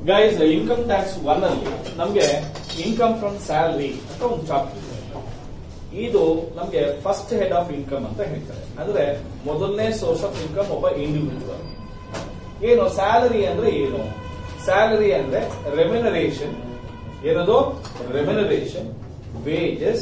Guys income tax one ಅಲ್ಲಿ ನಮ್ಗೆ income from salary ಅಂತ ಒಂದು ಚಾಪ್ಟರ್ ಇದೆ ಇದು ನಮ್ಗೆ ಫಸ್ಟ್ ಹೆಡ್ ಆಫ್ ಇನ್ಕಮ್ ಅಂತ ಹೇಳ್ತಾರೆ ಅಂದ್ರೆ ಮೊದಲನೇ ಸೋರ್ಸ್ ಆಫ್ ಇನ್ಕಮ್ ಒಬ್ಬ ಇಂಡಿವಿಜುವಲ್ ಏನು ಸ್ಯಾಲರಿ ಅಂದ್ರೆ ಏನು ಸ್ಯಾಲರಿ ಅಂದ್ರೆ ರೆಮ್ಯುನರೇಷನ್ ಏನದು remuneration wages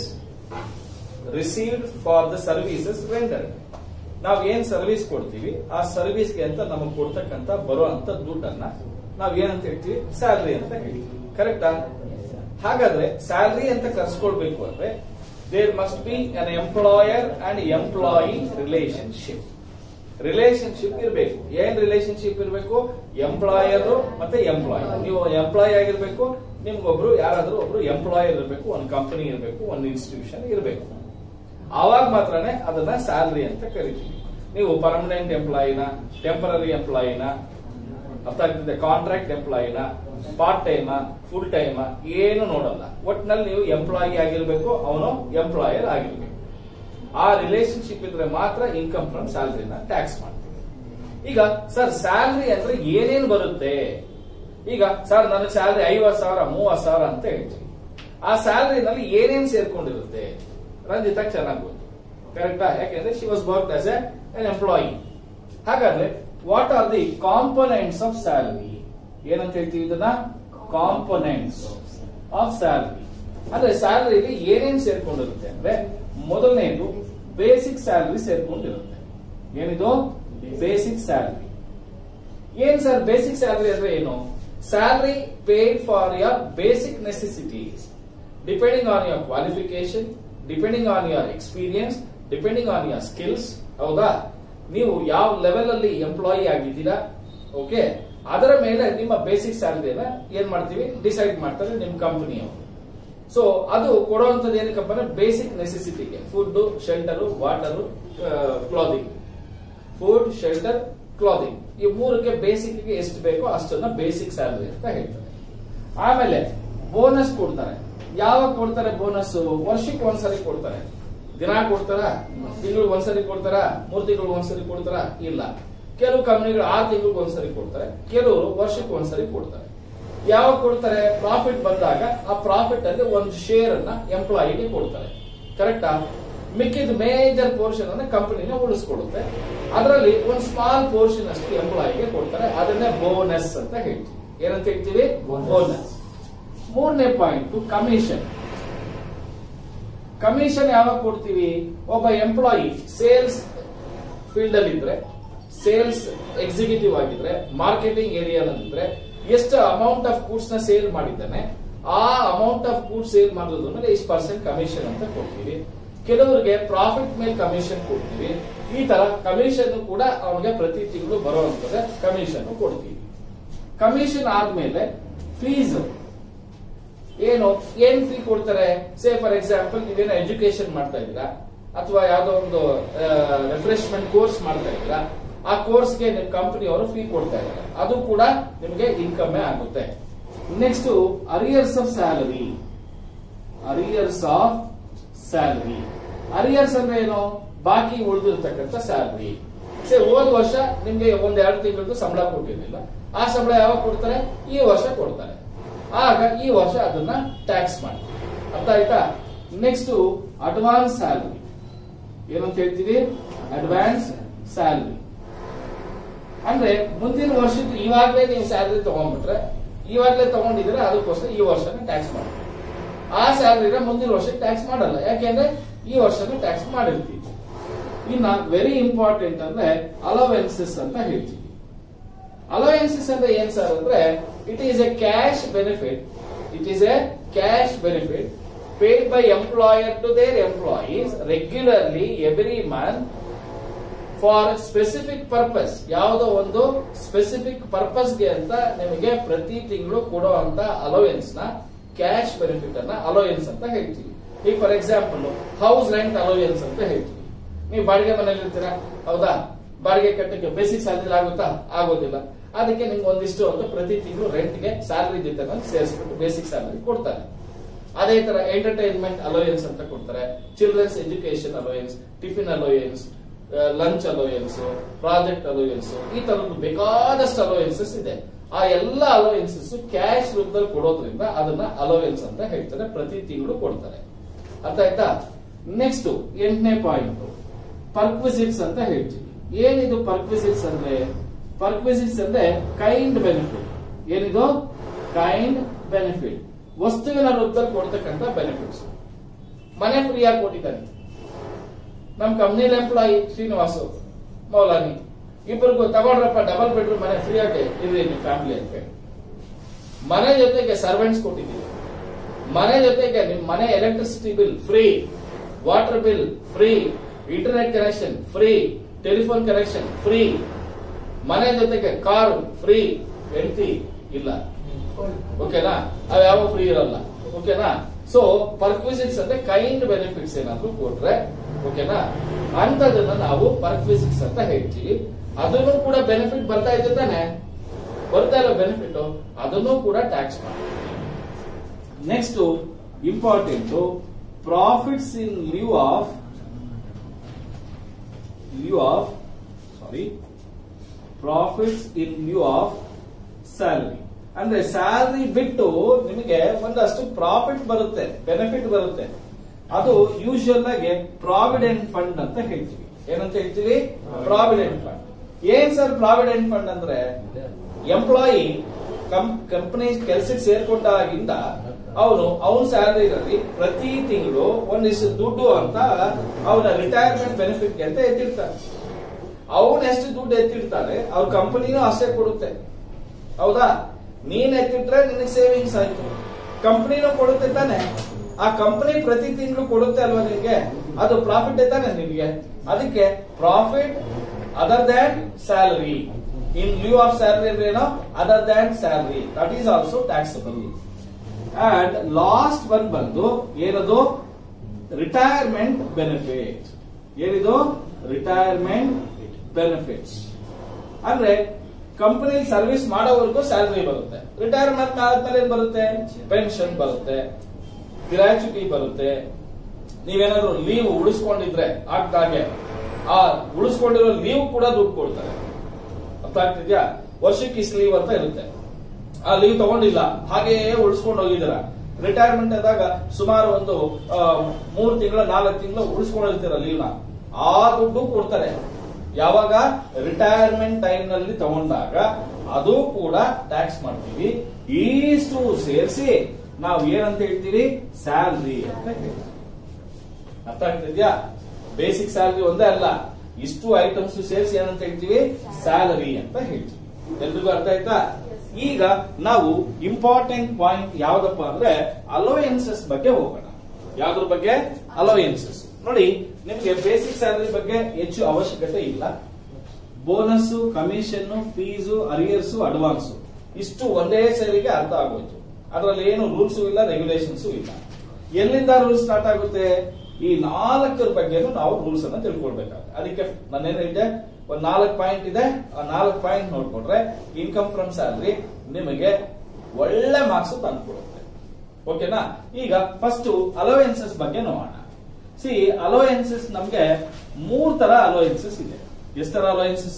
received for the services rendered ನಾವ್ ಏನ್ ಸರ್ವಿಸ್ ಕೊಡ್ತೀವಿ ಆ ಸರ್ವಿಸ್ಗೆ ಅಂತ ನಮಗೆ ಕೊಡ್ತಕ್ಕಂತ ಬರುವಂತ ದುಡ್ಡನ್ನ ನಾವ್ ಏನಂತ ಹೇಳ್ತೀವಿ ಸ್ಯಾಲರಿ ಅಂತ ಹೇಳ್ತೀವಿ ಕರೆಕ್ಟಾ ಹಾಗಾದ್ರೆ ಸ್ಯಾಲರಿ ಅಂತ ಕರ್ಸ್ಕೊಳ್ಬೇಕು ಅಂದ್ರೆ there must be an employer and employee relationship relationship ಇರಬೇಕು ಏನ್ ರಿಲೇಶನ್ಶಿಪ್ ಇರಬೇಕು ಎಂಪ್ಲಾಯರ್ ಮತ್ತೆ ಎಂಪ್ಲಾಯ್ ನೀವು ಎಂಪ್ಲಾಯ್ ಆಗಿರ್ಬೇಕು ನಿಮ್ಗೊಬ್ರು ಯಾರಾದ್ರೂ ಒಬ್ರು ಎಂಪ್ಲಾಯರ್ ಇರಬೇಕು ಒಂದು ಕಂಪನಿ ಇರಬೇಕು ಒಂದು ಇನ್ಸ್ಟಿಟ್ಯೂಷನ್ ಇರಬೇಕು ಆವಾಗ ಮಾತ್ರನೇ ಅದನ್ನ ಸ್ಯಾಲರಿ ಅಂತ ಕರಿತೀವಿ ನೀವು ಪರ್ಮನೆಂಟ್ ಎಂಪ್ಲಾಯಿನ ಟೆಂಪರರಿ ಎಂಪ್ಲಾಯಿನ ಅರ್ಥ ಆಗ್ತಿದೆ ಕಾಂಟ್ರಾಕ್ಟ್ ಎಂಪ್ಲಾಯಿನ ಪಾರ್ಟ್ ಟೈಮ್ ಫುಲ್ ಟೈಮ್ ಏನು ನೋಡಲ್ಲ ಒಟ್ನಲ್ಲಿ ನೀವು ಎಂಪ್ಲಾಯಿ ಆಗಿರ್ಬೇಕು ಅವನು ಎಂಪ್ಲಾಯರ್ ಆಗಿರ್ಬೇಕು ಆ ರಿಲೇಶನ್ಶಿಪ್ ಇದ್ರೆ ಮಾತ್ರ ಇನ್ಕಮ್ ಫ್ರಮ್ ಸ್ಯಾಲರಿನ ಟ್ಯಾಕ್ಸ್ ಮಾಡ್ತೀವಿ ಈಗ ಸರ್ ಸ್ಯಾಲರಿ ಅಂದ್ರೆ ಏನೇನು ಬರುತ್ತೆ ಈಗ ಸರ್ ನನಗೆ ಸ್ಯಾಲರಿ ಐವತ್ ಸಾವಿರ ಮೂವತ್ ಸಾವಿರ ಅಂತ ಹೇಳ್ತೀವಿ ಆ ಸ್ಯಾಲರಿನಲ್ಲಿ ಏನೇನ್ ಸೇರ್ಕೊಂಡಿರುತ್ತೆ ರಂಜಿತಾ ಚೆನ್ನಾಗಿ ಗೊತ್ತು ಕರೆಕ್ಟಾ ಯಾಕೆಂದ್ರೆ she was work as an employee ಹಾಗಾದ್ರೆ what are the components of salary ಏನಂತ ಹೇಳ್ತೀವಿ ಇದನ್ನ ಕಾಂಪೊನೆಂಟ್ಸ್ ಆಫ್ ಸ್ಯಾಲರಿ ಅಂದ್ರೆ ಸ್ಯಾಲರಿಲಿ ಏನೇನ್ ಸೇರ್ಕೊಂಡಿರುತ್ತೆ ಅಂದ್ರೆ ಮೊದಲನೇದು ಬೇಸಿಕ್ ಸ್ಯಾಲರಿ ಸೇರ್ಕೊಂಡಿರುತ್ತೆ ಏನಿದು ಬೇಸಿಕ್ ಸ್ಯಾಲರಿ ಏನ್ ಸರ್ ಬೇಸಿಕ್ ಸ್ಯಾಲರಿ ಅಂದ್ರೆ ಏನು salary paid for your basic necessities depending on your qualification depending on your experience depending on your skills ಹೌದಾ ನೀವು ಯಾವ ಲೆವೆಲ್ ಅಲ್ಲಿ ಎಂಪ್ಲಾಯಿ ಆಗಿದ್ದೀರಾ ಓಕೆ ಅದರ ಮೇಲೆ ನಿಮ್ಮ ಬೇಸಿಕ್ ಸ್ಯಾಲರಿನ ಏನ್ ಮಾಡ್ತೀವಿ ಡಿಸೈಡ್ ಮಾಡ್ತಾರೆ ನಿಮ್ ಕಂಪನಿಯವರು ಸೊ ಅದು ಕೊಡುವಂತದ್ದು ಏನಕ್ಕಪ್ಪ ಅಂದ್ರೆ ಬೇಸಿಕ್ ನೆಸೆಸಿಟಿಗೆ food shelter water clothing food shelter clothing ಈ ಮೂರಕ್ಕೆ ಬೇಸಿಕ್ ಗೆ ಎಷ್ಟು ಬೇಕೋ ಅಷ್ಟನ್ನ ಬೇಸಿಕ್ ಸ್ಯಾಲರಿ ಅಂತ ಹೇಳ್ತಾರೆ ಆಮೇಲೆ ಬೋನಸ್ ಕೊಡ್ತಾರೆ ಯಾವಾಗ ಕೊಡ್ತಾರೆ ಬೋನಸ್ ವರ್ಷಕ್ಕೆ ಒಂದ್ಸರಿ ಕೊಡ್ತಾರೆ ದಿನ ಕೊಡ್ತಾರ ತಿಂಗಳಿಗೆ ಒಂದ್ಸರಿ ಕೊಡ್ತಾರ ಮೂರ್ ತಿಂಗಳಿಗೆ ಒಂದ್ಸರಿ ಕೊಡ್ತಾರ ಇಲ್ಲ ಕೆಲವು ಕಂಪನಿಗಳು ಆರು ತಿಂಗಳಿಗೆ ಒಂದ್ಸರಿ ಕೊಡ್ತಾರೆ ಕೆಲವರು ವರ್ಷಕ್ಕೆ ಒಂದ್ಸರಿ ಕೊಡ್ತಾರೆ ಯಾವಾಗ ಕೊಡ್ತಾರೆ ಪ್ರಾಫಿಟ್ ಬಂದಾಗ ಆ ಪ್ರಾಫಿಟ್ ಅಲ್ಲಿ ಒಂದು ಶೇರ್ ಅನ್ನ ಎಂಪ್ಲಾಯಿಗೆ ಕೊಡ್ತಾರೆ ಕರೆಕ್ಟಾ ಮಿಕ್ಕಿದ ಮೇಜರ್ ಪೋರ್ಷನ್ ಅನ್ನ ಕಂಪನಿನ ಉಳಿಸ್ಕೊಡುತ್ತೆ ಅದರಲ್ಲಿ ಒಂದು ಸ್ಮಾಲ್ ಪೋರ್ಷನ್ ಅಷ್ಟು ಎಂಪ್ಲಾಯಿಗೆ ಕೊಡ್ತಾರೆ ಅದನ್ನೇ ಬೋನಸ್ ಅಂತ ಹೇಳ್ತೀವಿ ಏನಂತ ಹೇಳ್ತೀವಿ ಬೋನಸ್ ಮೂರನೇ ಪಾಯಿಂಟ್ ಕಮಿಷನ್ ಕಮಿಷನ್ ಯಾವಾಗ ಕೊಡ್ತೀವಿ ಒಬ್ಬ ಎಂಪ್ಲಾಯಿ ಸೇಲ್ಸ್ ಫೀಲ್ಡ್ ಅಲ್ಲಿ ಇದ್ರೆ ಸೇಲ್ಸ್ ಎಕ್ಸಿಕ್ಯೂಟಿವ್ ಆಗಿದ್ರೆ ಮಾರ್ಕೆಟಿಂಗ್ ಏರಿಯಾದಲ್ಲಿದ್ರೆ ಎಷ್ಟು ಅಮೌಂಟ್ ಆಫ್ ಗೂಡ್ಸ್ ನ ಸೇಲ್ ಮಾಡಿದ್ದಾನೆ ಆ ಅಮೌಂಟ್ ಆಫ್ ಗೂಡ್ಸ್ ಸೇಲ್ ಮಾಡೋದ್ರ ಮೇಲೆ ಇಷ್ಟು ಪರ್ಸೆಂಟ್ ಕಮಿಷನ್ ಅಂತ ಕೊಡ್ತೀವಿ ಕೆಲವರಿಗೆ ಪ್ರಾಫಿಟ್ ಮೇಲೆ ಕಮಿಷನ್ ಕೊಡ್ತೀವಿ ಈ ತರ ಕಮಿಷನ್ ಕೂಡ ಅವನಿಗೆ ಪ್ರತಿ ತಿಂಗಳು ಬರುವಂತದ ಕಮಿಷನ್ ಕೊಡ್ತೀವಿ ಕಮಿಷನ್ ಆದ್ಮೇಲೆ ಫೀಸ್ ಏನು ಏನ್ ಫೀ ಕೊಡ್ತಾರೆ ಸೇ ಫಾರ್ ಎಕ್ಸಾಂಪಲ್ ನೀವೇನೋ ಎಜುಕೇಶನ್ ಮಾಡ್ತಾ ಇದ್ದೀರಾ ಅಥವಾ ಯಾವ್ದೋ ಒಂದು ರಿಫ್ರೆಶ್ಮೆಂಟ್ ಕೋರ್ಸ್ ಮಾಡ್ತಾ ಇದ್ದೀರಾ ಆ ಕೋರ್ಸ್ಗೆ ನಿಮ್ ಕಂಪನಿಯವರು ಫೀ ಕೊಡ್ತಾ ಇದ್ದಾರೆ ಅದು ಕೂಡ ನಿಮಗೆ ಇನ್ಕಮ್ ಆಗುತ್ತೆ next arrears of salary arrears of salary arrears ಅಂದ್ರೆ ಏನು ಬಾಕಿ ಉಳಿದಿರ್ತಕ್ಕಂಥ ಸ್ಯಾಲರಿ ಸೇ ಹೋದ ವರ್ಷ ನಿಮ್ಗೆ ಒಂದ್ ಎರಡು ತಿಂಗಳದ್ದು ಸಂಬಳ ಕೊಟ್ಟಿರ್ಲಿಲ್ಲ ಆ ಸಂಬಳ ಯಾವಾಗ ಕೊಡ್ತಾರೆ ಈ ವರ್ಷ ಕೊಡ್ತಾರೆ ಆಗ ಈ ವರ್ಷ ಅದನ್ನ ಟ್ಯಾಕ್ಸ್ ಮಾಡಿ ಅರ್ಥ ಆಯ್ತಾ ನೆಕ್ಸ್ಟ್ ಅಡ್ವಾನ್ಸ್ ಸ್ಯಾಲರಿ ಏನಂತ ಹೇಳ್ತೀವಿ ಅಡ್ವಾನ್ಸ್ ಸ್ಯಾಲರಿ ಅಂದ್ರೆ ಮುಂದಿನ ವರ್ಷದ ಇವಾಗಲೇ ನೀವು ಸ್ಯಾಲರಿ ತಗೊಂಡ್ಬಿಟ್ರೆ ಇವಾಗಲೇ ತಗೊಂಡಿದ್ರೆ ಅದಕ್ಕೋಸ್ಕರ ಈ ವರ್ಷನ ಟ್ಯಾಕ್ಸ್ ಮಾಡಿ ಆ ಸ್ಯಾಲರಿನ ಮುಂದಿನ ವರ್ಷ ಟ್ಯಾಕ್ಸ್ ಮಾಡಲ್ಲ ಯಾಕೆಂದ್ರೆ ಈ ವರ್ಷನ ಟ್ಯಾಕ್ಸ್ ಮಾಡಿರ್ತೀವಿ ಇನ್ನ ವೆರಿ ಇಂಪಾರ್ಟೆಂಟ್ ಅಂದ್ರೆ ಅಲವೆನ್ಸಸ್ ಅಂತ ಹೇಳ್ತೀವಿ ಅಲವೆನ್ಸಸ್ ಅಂದ್ರೆ ಏನ್ ಸರ್ ಅಂದ್ರೆ it is a cash benefit it is a cash benefit paid by employer to their employees regularly every month for specific purpose ಯಾವುದೋ ಒಂದು ಸ್ಪೆಸಿಫಿಕ್ ಪರ್ಪಸ್ಗೆ ಅಂತ ನಿಮಗೆ ಪ್ರತಿ ತಿಂಗಳು ಕೊಡುವಂತ ಅಲೋಯನ್ಸ್ ನ ಕ್ಯಾಶ್ ಬೆನಿಫಿಟ್ ಅನ್ನ ಅಲೋಯನ್ಸ್ ಅಂತ ಹೇಳ್ತೀವಿ ಈಗ for example house rent allowance ಅಂತ ಹೇಳ್ತೀವಿ ನೀವು ಬಾಡಿಗೆ ಮನೇಲಿ ಇರ್ತೀರಾ ಹೌದಾ ಬಾಡಿಗೆ ಕಟ್ಟಕ್ಕೆ ಬೇಸಿಕ್ ಸ್ಯಾಲರಿ ಆಗುತ್ತಾ ಆಗೋದಿಲ್ಲ ಅದಕ್ಕೆ ನಿಮ್ಗೆ ಒಂದಿಷ್ಟು ಅಂತ ಪ್ರತಿ ತಿಂಗಳು ರೆಂಟ್ಗೆ ಸ್ಯಾಲರಿ ಜೊತೆ ಸೇರಿಸ್ಬಿಟ್ಟು ಬೇಸಿಕ್ ಸ್ಯಾಲರಿ ಕೊಡ್ತಾರೆ ಅದೇ ತರ ಎಂಟರ್ಟೈನ್ಮೆಂಟ್ ಅಲೋಯನ್ಸ್ ಅಂತ ಕೊಡ್ತಾರೆ children's education allowance tiffin allowance lunch allowance project allowance ಈ ತರದ್ದು ಬೇಕಾದಷ್ಟು ಅಲೋಯನ್ಸಸ್ ಇದೆ ಆ ಎಲ್ಲ ಅಲೋವೆನ್ಸಸ್ ಕ್ಯಾಶ್ ರೂಪದಲ್ಲಿ ಕೊಡೋದ್ರಿಂದ ಅದನ್ನ ಅಲೋವೆನ್ಸ್ ಅಂತ ಹೇಳ್ತಾರೆ ಪ್ರತಿ ತಿಂಗಳು ಕೊಡ್ತಾರೆ ಅರ್ಥ ಆಯ್ತಾ ನೆಕ್ಸ್ಟ್ ಎಂಟನೇ ಪಾಯಿಂಟ್ ಪರ್ಕ್ವಿಸಿಟ್ಸ್ ಅಂತ ಹೇಳ್ತೀವಿ ಏನಿದು ಪರ್ಕ್ವಿಸಿಟ್ಸ್ ಅಂದ್ರೆ ಪರ್ಕ್ವಿಸಿಟ್ಸ್ ಅಂದ್ರೆ ಕೈಂಡ್ ಬೆನಿಫಿಟ್ ಏನಿದು ಕೈಂಡ್ ಬೆನಿಫಿಟ್ ವಸ್ತುವಿನ ರೂಪದಲ್ಲಿ ಕೊಡ್ತಕ್ಕಂತ ಬೆನಿಫಿಟ್ಸ್ ಮನೆ ಫ್ರೀಯಾಗಿ ಕೊಟ್ಟಿದ್ದಾನೆ ನಮ್ ಕಂಪ್ನಿಲಿ ಎಂಪ್ಲಾಯಿ ಶ್ರೀನಿವಾಸು ಮೌಲಾನಿ ಇಬ್ಬರಿಗೂ ತಗೊಂಡ್ರಪ್ಪ ಡಬಲ್ ಬೆಡ್ರೂಮ್ ಮನೆ ಫ್ರೀ ಆಗಿ ಇರ್ರಿ ನಿಮ್ಮ ಫ್ಯಾಮಿಲಿ ಅಂತ ಹೇಳಿ. ಮನೆ ಜೊತೆಗೆ ಸರ್ವೆಂಟ್ಸ್ ಕೊಟ್ಟಿದ್ದೀವಿ ಮನೆ ಜೊತೆಗೆ ನಿಮ್ ಮನೆ electricity bill free water bill free internet connection free telephone connection free ಮನೆ ಜೊತೆಗೆ ಕಾರು ಫ್ರೀ ಹೆಂಡತಿ ಇಲ್ಲ ಓಕೆನಾ ಅವು ಯಾವ ಫ್ರೀ ಇರಲ್ಲ ಓಕೆನಾ ಸೊ ಪರ್ಕ್ವಿಸಿಟ್ಸ್ ಅಂದ್ರೆ ಕೈಂಡ್ ಬೆನಿಫಿಟ್ಸ್ ಏನಾದ್ರು ಕೊಟ್ರೆ ಓಕೆನಾ ಅಂತದನ್ನ ನಾವು ಪರ್ಕ್ವಿಸಿಟ್ಸ್ ಅಂತ ಹೇಳ್ತೀವಿ ಅದನ್ನು ಕೂಡ ಬೆನಿಫಿಟ್ ಬರ್ತಾ ಇದೆ ತಾನೆ ಬರ್ತಾ ಇಲ್ಲ ಬೆನಿಫಿಟ್ ಅದನ್ನು ಕೂಡ ಟ್ಯಾಕ್ಸ್ ಮಾಡಿ next important profits in lieu of lieu of sorry profits in lieu of salary ಅಂದ್ರೆ ಸ್ಯಾಲರಿ ಬಿಟ್ಟು ನಿಮಗೆ ಒಂದಷ್ಟು ಪ್ರಾಫಿಟ್ ಬರುತ್ತೆ ಬೆನಿಫಿಟ್ ಬರುತ್ತೆ ಅದು ಯೂಶುವಲ್ ಆಗಿ ಪ್ರಾವಿಡೆಂಟ್ ಫಂಡ್ ಅಂತ ಹೇಳ್ತೀವಿ ಏನಂತ ಹೇಳ್ತೀವಿ ಪ್ರಾವಿಡೆಂಟ್ ಫಂಡ್ ಏನ್ ಸರ್ ಪ್ರಾವಿಡೆಂಟ್ ಫಂಡ್ ಅಂದ್ರೆ ಎಂಪ್ಲಾಯಿ ಕಂಪನಿ ಕೆಲ್ಸಕ್ಕೆ ಸೇರ್ಕೊಂಡಾಗಿಂದ ಅವನು ಅವನ ಸ್ಯಾಲರಿನಲ್ಲಿ ಪ್ರತಿ ತಿಂಗಳು ಒಂದಿಷ್ಟು ದುಡ್ಡು ಅಂತ ಅವನ ರಿಟೈರ್ಮೆಂಟ್ ಬೆನಿಫಿಟ್ ಅಂತ ಎತ್ತಿರ್ತಾನೆ ಅವನು ಎಷ್ಟು ದುಡ್ಡು ಎತ್ತಿರ್ತಾನೆ ಅವ್ರ ಕಂಪನಿನೂ ಅಷ್ಟೇ ಕೊಡುತ್ತೆ ಹೌದಾ ನೀನ್ ಎತ್ತಿಟ್ರೆ ನಿನಗೆ ಸೇವಿಂಗ್ಸ್ ಆಯ್ತು ಕಂಪನಿನೂ ಕೊಡುತ್ತೆ ತಾನೆ ಆ ಕಂಪನಿ ಪ್ರತಿ ತಿಂಗಳು ಕೊಡುತ್ತೆ ಅಲ್ವಾ ನಿನ್ಗೆ ಅದು ಪ್ರಾಫಿಟ್ ತಾನೆ ನಿನ್ಗೆ ಅದಕ್ಕೆ profit other than salary in lieu of salary ಅಂದ್ರೆ ಏನೋ other than salary that is also taxable and last one ಬಂದು ಏನದು ರಿಟೈರ್ಮೆಂಟ್ ಬೆನಿಫಿಟ್ ಏನಿದು ರಿಟೈರ್ಮೆಂಟ್ ಬೆನಿಫಿಟ್ಸ್ ಅಂದ್ರೆ ಕಂಪನಿ ಸರ್ವಿಸ್ ಮಾಡೋವರೆಗೂ ಸ್ಯಾಲರಿ ಬರುತ್ತೆ ರಿಟೈರ್ಮೆಂಟ್ ಆದ್ಮೇಲೆ ಏನ್ ಬರುತ್ತೆ ಪೆನ್ಷನ್ ಬರುತ್ತೆ ಗ್ರಾಚ್ಯುಟಿ ಬರುತ್ತೆ ನೀವೇನಾದ್ರು ಲೀವ್ ಉಳಿಸ್ಕೊಂಡಿದ್ರೆ ಆಗ್ದಾಗೆ ಆ ಉಳಿಸ್ಕೊಂಡಿರೋ ಲೀವ್ ಕೂಡ ದುಡ್ಡು ಕೊಡ್ತಾರೆ ಅರ್ಥ ಆಗ್ತಿದ್ಯಾ ವರ್ಷಕ್ಕೆ ಇಷ್ಟು ಲೀವ್ ಅಂತ ಇರುತ್ತೆ ಆ ಲೀವ್ ತಗೊಂಡಿಲ್ಲ ಹಾಗೆಯೇ ಉಳಿಸ್ಕೊಂಡು ಹೋಗಿದ್ದೀರ ರಿಟೈರ್ಮೆಂಟ್ ಆದಾಗ ಸುಮಾರು ಒಂದು ಆ, ಮೂರು ತಿಂಗಳ ನಾಲ್ಕು ತಿಂಗಳು ಉಳಿಸ್ಕೊಂಡಿರ್ತೀರ ಲೀವ್ನ ಆ ದುಡ್ಡು ಕೊಡ್ತಾರೆ ಯಾವಾಗ ರಿಟೈರ್ಮೆಂಟ್ ಟೈಮ್ ನಲ್ಲಿ ತಗೊಂಡಾಗ ಅದು ಕೂಡ ಟ್ಯಾಕ್ಸ್ ಮಾಡ್ತೀವಿ ಇಷ್ಟು ಸೇರಿಸಿ ನಾವು ಏನಂತ ಹೇಳ್ತೀವಿ ಸ್ಯಾಲ್ರಿ ಅಂತ ಹೇಳ್ತೀವಿ ಅರ್ಥ ಆಗ್ತಿದ್ಯಾ ಬೇಸಿಕ್ ಸ್ಯಾಲರಿ ಒಂದೇ ಅಲ್ಲ ಇಷ್ಟು ಐಟಮ್ಸ್ ಸೇರಿಸಿ ಏನಂತ ಹೇಳ್ತೀವಿ ಸ್ಯಾಲರಿ ಅಂತ ಹೇಳ್ತೀವಿ ಎಲ್ರಿಗೂ ಅರ್ಥ ಆಯ್ತಾ ಈಗ ನಾವು ಇಂಪಾರ್ಟೆಂಟ್ ಪಾಯಿಂಟ್ ಯಾವ್ದಪ್ಪ ಅಂದ್ರೆ ಅಲೋಯನ್ಸಸ್ ಬಗ್ಗೆ ಹೋಗೋಣ ಯಾವ್ದ್ರ ಬಗ್ಗೆ ಅಲೋಯನ್ಸಸ್ ನೋಡಿ ನಿಮ್ಗೆ ಬೇಸಿಕ್ ಸ್ಯಾಲರಿ ಬಗ್ಗೆ ಹೆಚ್ಚು ಅವಶ್ಯಕತೆ ಇಲ್ಲ bonus commission fees arrears advance ಇಷ್ಟು ಒಂದೇ ಸೇರಿಗೆ ಅರ್ಥ ಆಗೋಯ್ತು ಅದರಲ್ಲಿ ಏನು ರೂಲ್ಸ್ ಇಲ್ಲ ರೆಗ್ಯುಲೇಷನ್ಸ್ ಇಲ್ಲ ಎಲ್ಲಿಂದ ರೂಲ್ಸ್ ಸ್ಟಾರ್ಟ್ ಆಗುತ್ತೆ ಈ ನಾಲ್ಕರ ಬಗ್ಗೆನೂ ನಾವು ರೂಲ್ಸ್ ಅನ್ನ ತಿಳ್ಕೊಳ್ಬೇಕಾಗುತ್ತೆ ಅದಕ್ಕೆ ನಾನೇನು ಇದೆ ಒಂದ್ ನಾಲ್ಕು ಪಾಯಿಂಟ್ ಇದೆ ಆ ನಾಲ್ಕು ಪಾಯಿಂಟ್ ನೋಡ್ಕೊಂಡ್ರೆ ಇನ್ಕಮ್ ಫ್ರಮ್ ಸ್ಯಾಲರಿ ನಿಮಗೆ ಒಳ್ಳೆ ಮಾರ್ಕ್ಸ್ ತಂದ್ಕೊಡುತ್ತೆ ಓಕೆನಾ ಈಗ ಫಸ್ಟ್ ಅಲೋವೆನ್ಸಸ್ ಬಗ್ಗೆ ನೋಡೋಣ ಸಿ ಅಲೋವೆನ್ಸಸ್ ನಮ್ಗೆ ಮೂರ್ ತರ ಅಲೋವೆನ್ಸಸ್ ಇದೆ ಎಷ್ಟು ತರ ಅಲೋವೆನ್ಸಸ್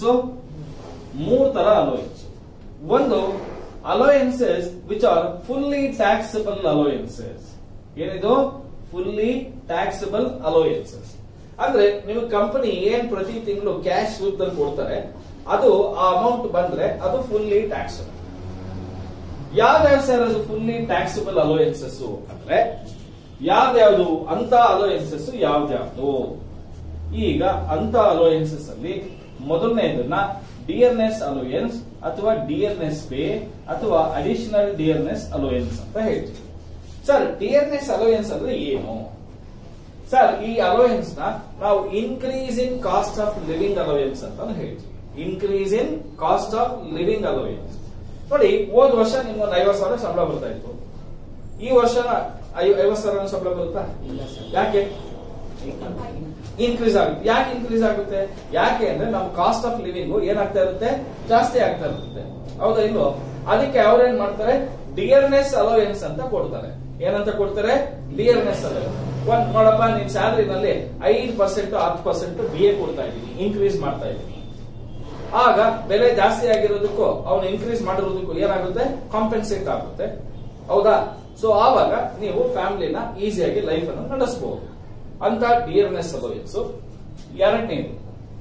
ಮೂರ್ ತರ ಅಲೋವೆನ್ಸ್ ಒಂದು allowances which are fully taxable allowances ಏನಿದು ಫುಲ್ಲಿ ಟ್ಯಾಕ್ಸಬಲ್ ಅಲೋಯನ್ಸಸ್ ಅಂದ್ರೆ ನಿಮಗೆ ಕಂಪನಿ ಏನ್ ಪ್ರತಿ ತಿಂಗಳು ಕ್ಯಾಶ್ ರೂಪದಲ್ಲಿ ಕೊಡ್ತಾರೆ ಅದು ಆ ಅಮೌಂಟ್ ಬಂದ್ರೆ ಅದು ಫುಲ್ಲಿ ಟ್ಯಾಕ್ಸಬಲ್ ಯಾವ್ಯಾವ ಸರ್ ಅದು ಫುಲ್ಲಿ ಟ್ಯಾಕ್ಸಬಲ್ ಅಲೋಯನ್ಸಸ್ ಅಂದ್ರೆ ಯಾವ್ಯಾವ್ದು ಅಂತ ಅಲೋಯನ್ಸಸ್ ಯಾವ್ದ್ಯಾವ್ದು ಈಗ ಅಂತ ಅಲೋಯನ್ಸಸ್ ಅಲ್ಲಿ ಮೊದಲನೇದನ್ನ ಡಿಯರ್ನೆಸ್ ಅಲೋಯನ್ಸ್ ಅಥವಾ ಡಿಯರ್ನೆಸ್ ಪೇ ಅಥವಾ ಅಡಿಷನಲ್ ಡಿಯರ್ನೆಸ್ ಅಲೋಯನ್ಸ್ ಅಂತ ಹೇಳ್ತೀವಿ ಸರ್ ಡಿಯರ್ನೆಸ್ ಅಲೋಯನ್ಸ್ ಅಂದ್ರೆ ಏನು ಸರ್ ಈ ಅಲೋಯನ್ಸ್ ನ ನಾವು increase in cost of living allowance ಅಂತ ಹೇಳ್ತೀವಿ increase in cost of living allowance ನೋಡಿ ಹೋದ್ ವರ್ಷ ನಿಮ್ಗೆ ಒಂದು ಐವತ್ತು ಸಾವಿರ ಸಂಬಳ ಬರ್ತಾ ಇತ್ತು ಈ ವರ್ಷ ಐವತ್ತು ಸಾವಿರ ಸಂಬಳ ಬರುತ್ತಾ ಯಾಕೆ ಇನ್ಕ್ರೀಸ್ ಆಗುತ್ತೆ ಯಾಕೆ ಇನ್ಕ್ರೀಸ್ ಆಗುತ್ತೆ ಯಾಕೆ ಅಂದ್ರೆ ನಮ್ಮ ಕಾಸ್ಟ್ ಆಫ್ ಲಿವಿಂಗ್ ಏನಾಗ್ತಾ ಇರುತ್ತೆ ಜಾಸ್ತಿ ಆಗ್ತಾ ಇರುತ್ತೆ ಹೌದಾ ಇಲ್ವೋ ಅದಕ್ಕೆ ಅವ್ರೇನ್ ಮಾಡ್ತಾರೆ ಡಿಯರ್ನೆಸ್ ಅಲೋಯನ್ಸ್ ಅಂತ ಕೊಡ್ತಾರೆ ಏನಂತ ಕೊಡ್ತಾರೆ ಡಿಯರ್ನೆಸ್ ಅಲೋಯನ್ಸ್ ಒಂದ್ ನೋಡಪ್ಪ ನಿನ್ ಸ್ಯಾಲರಿನಲ್ಲಿ ಐದು ಪರ್ಸೆಂಟ್ ಹತ್ತು ಪರ್ಸೆಂಟ್ ಬಿ ಎ ಕೊಡ್ತಾ ಇದ್ದೀನಿ ಇನ್ಕ್ರೀಸ್ ಮಾಡ್ತಾ ಇದ್ದೀನಿ ಆಗ ಬೆಲೆ ಜಾಸ್ತಿ ಆಗಿರೋದಕ್ಕೂ ಅವನು ಇನ್ಕ್ರೀಸ್ ಮಾಡಿರೋದಕ್ಕೂ ಏನಾಗುತ್ತೆ ಕಾಂಪೆನ್ಸೇಟ್ ಆಗುತ್ತೆ ಹೌದಾ ಸೊ ಆವಾಗ ನೀವು ಫ್ಯಾಮಿಲಿನ ಈಸಿಯಾಗಿ ಲೈಫ್ ಅನ್ನು ನಡೆಸಬಹುದು ಅಂತ ಡಿಯರ್ನೆಸ್ ಅಲೋಯನ್ಸ್ ಎರಡನೇದು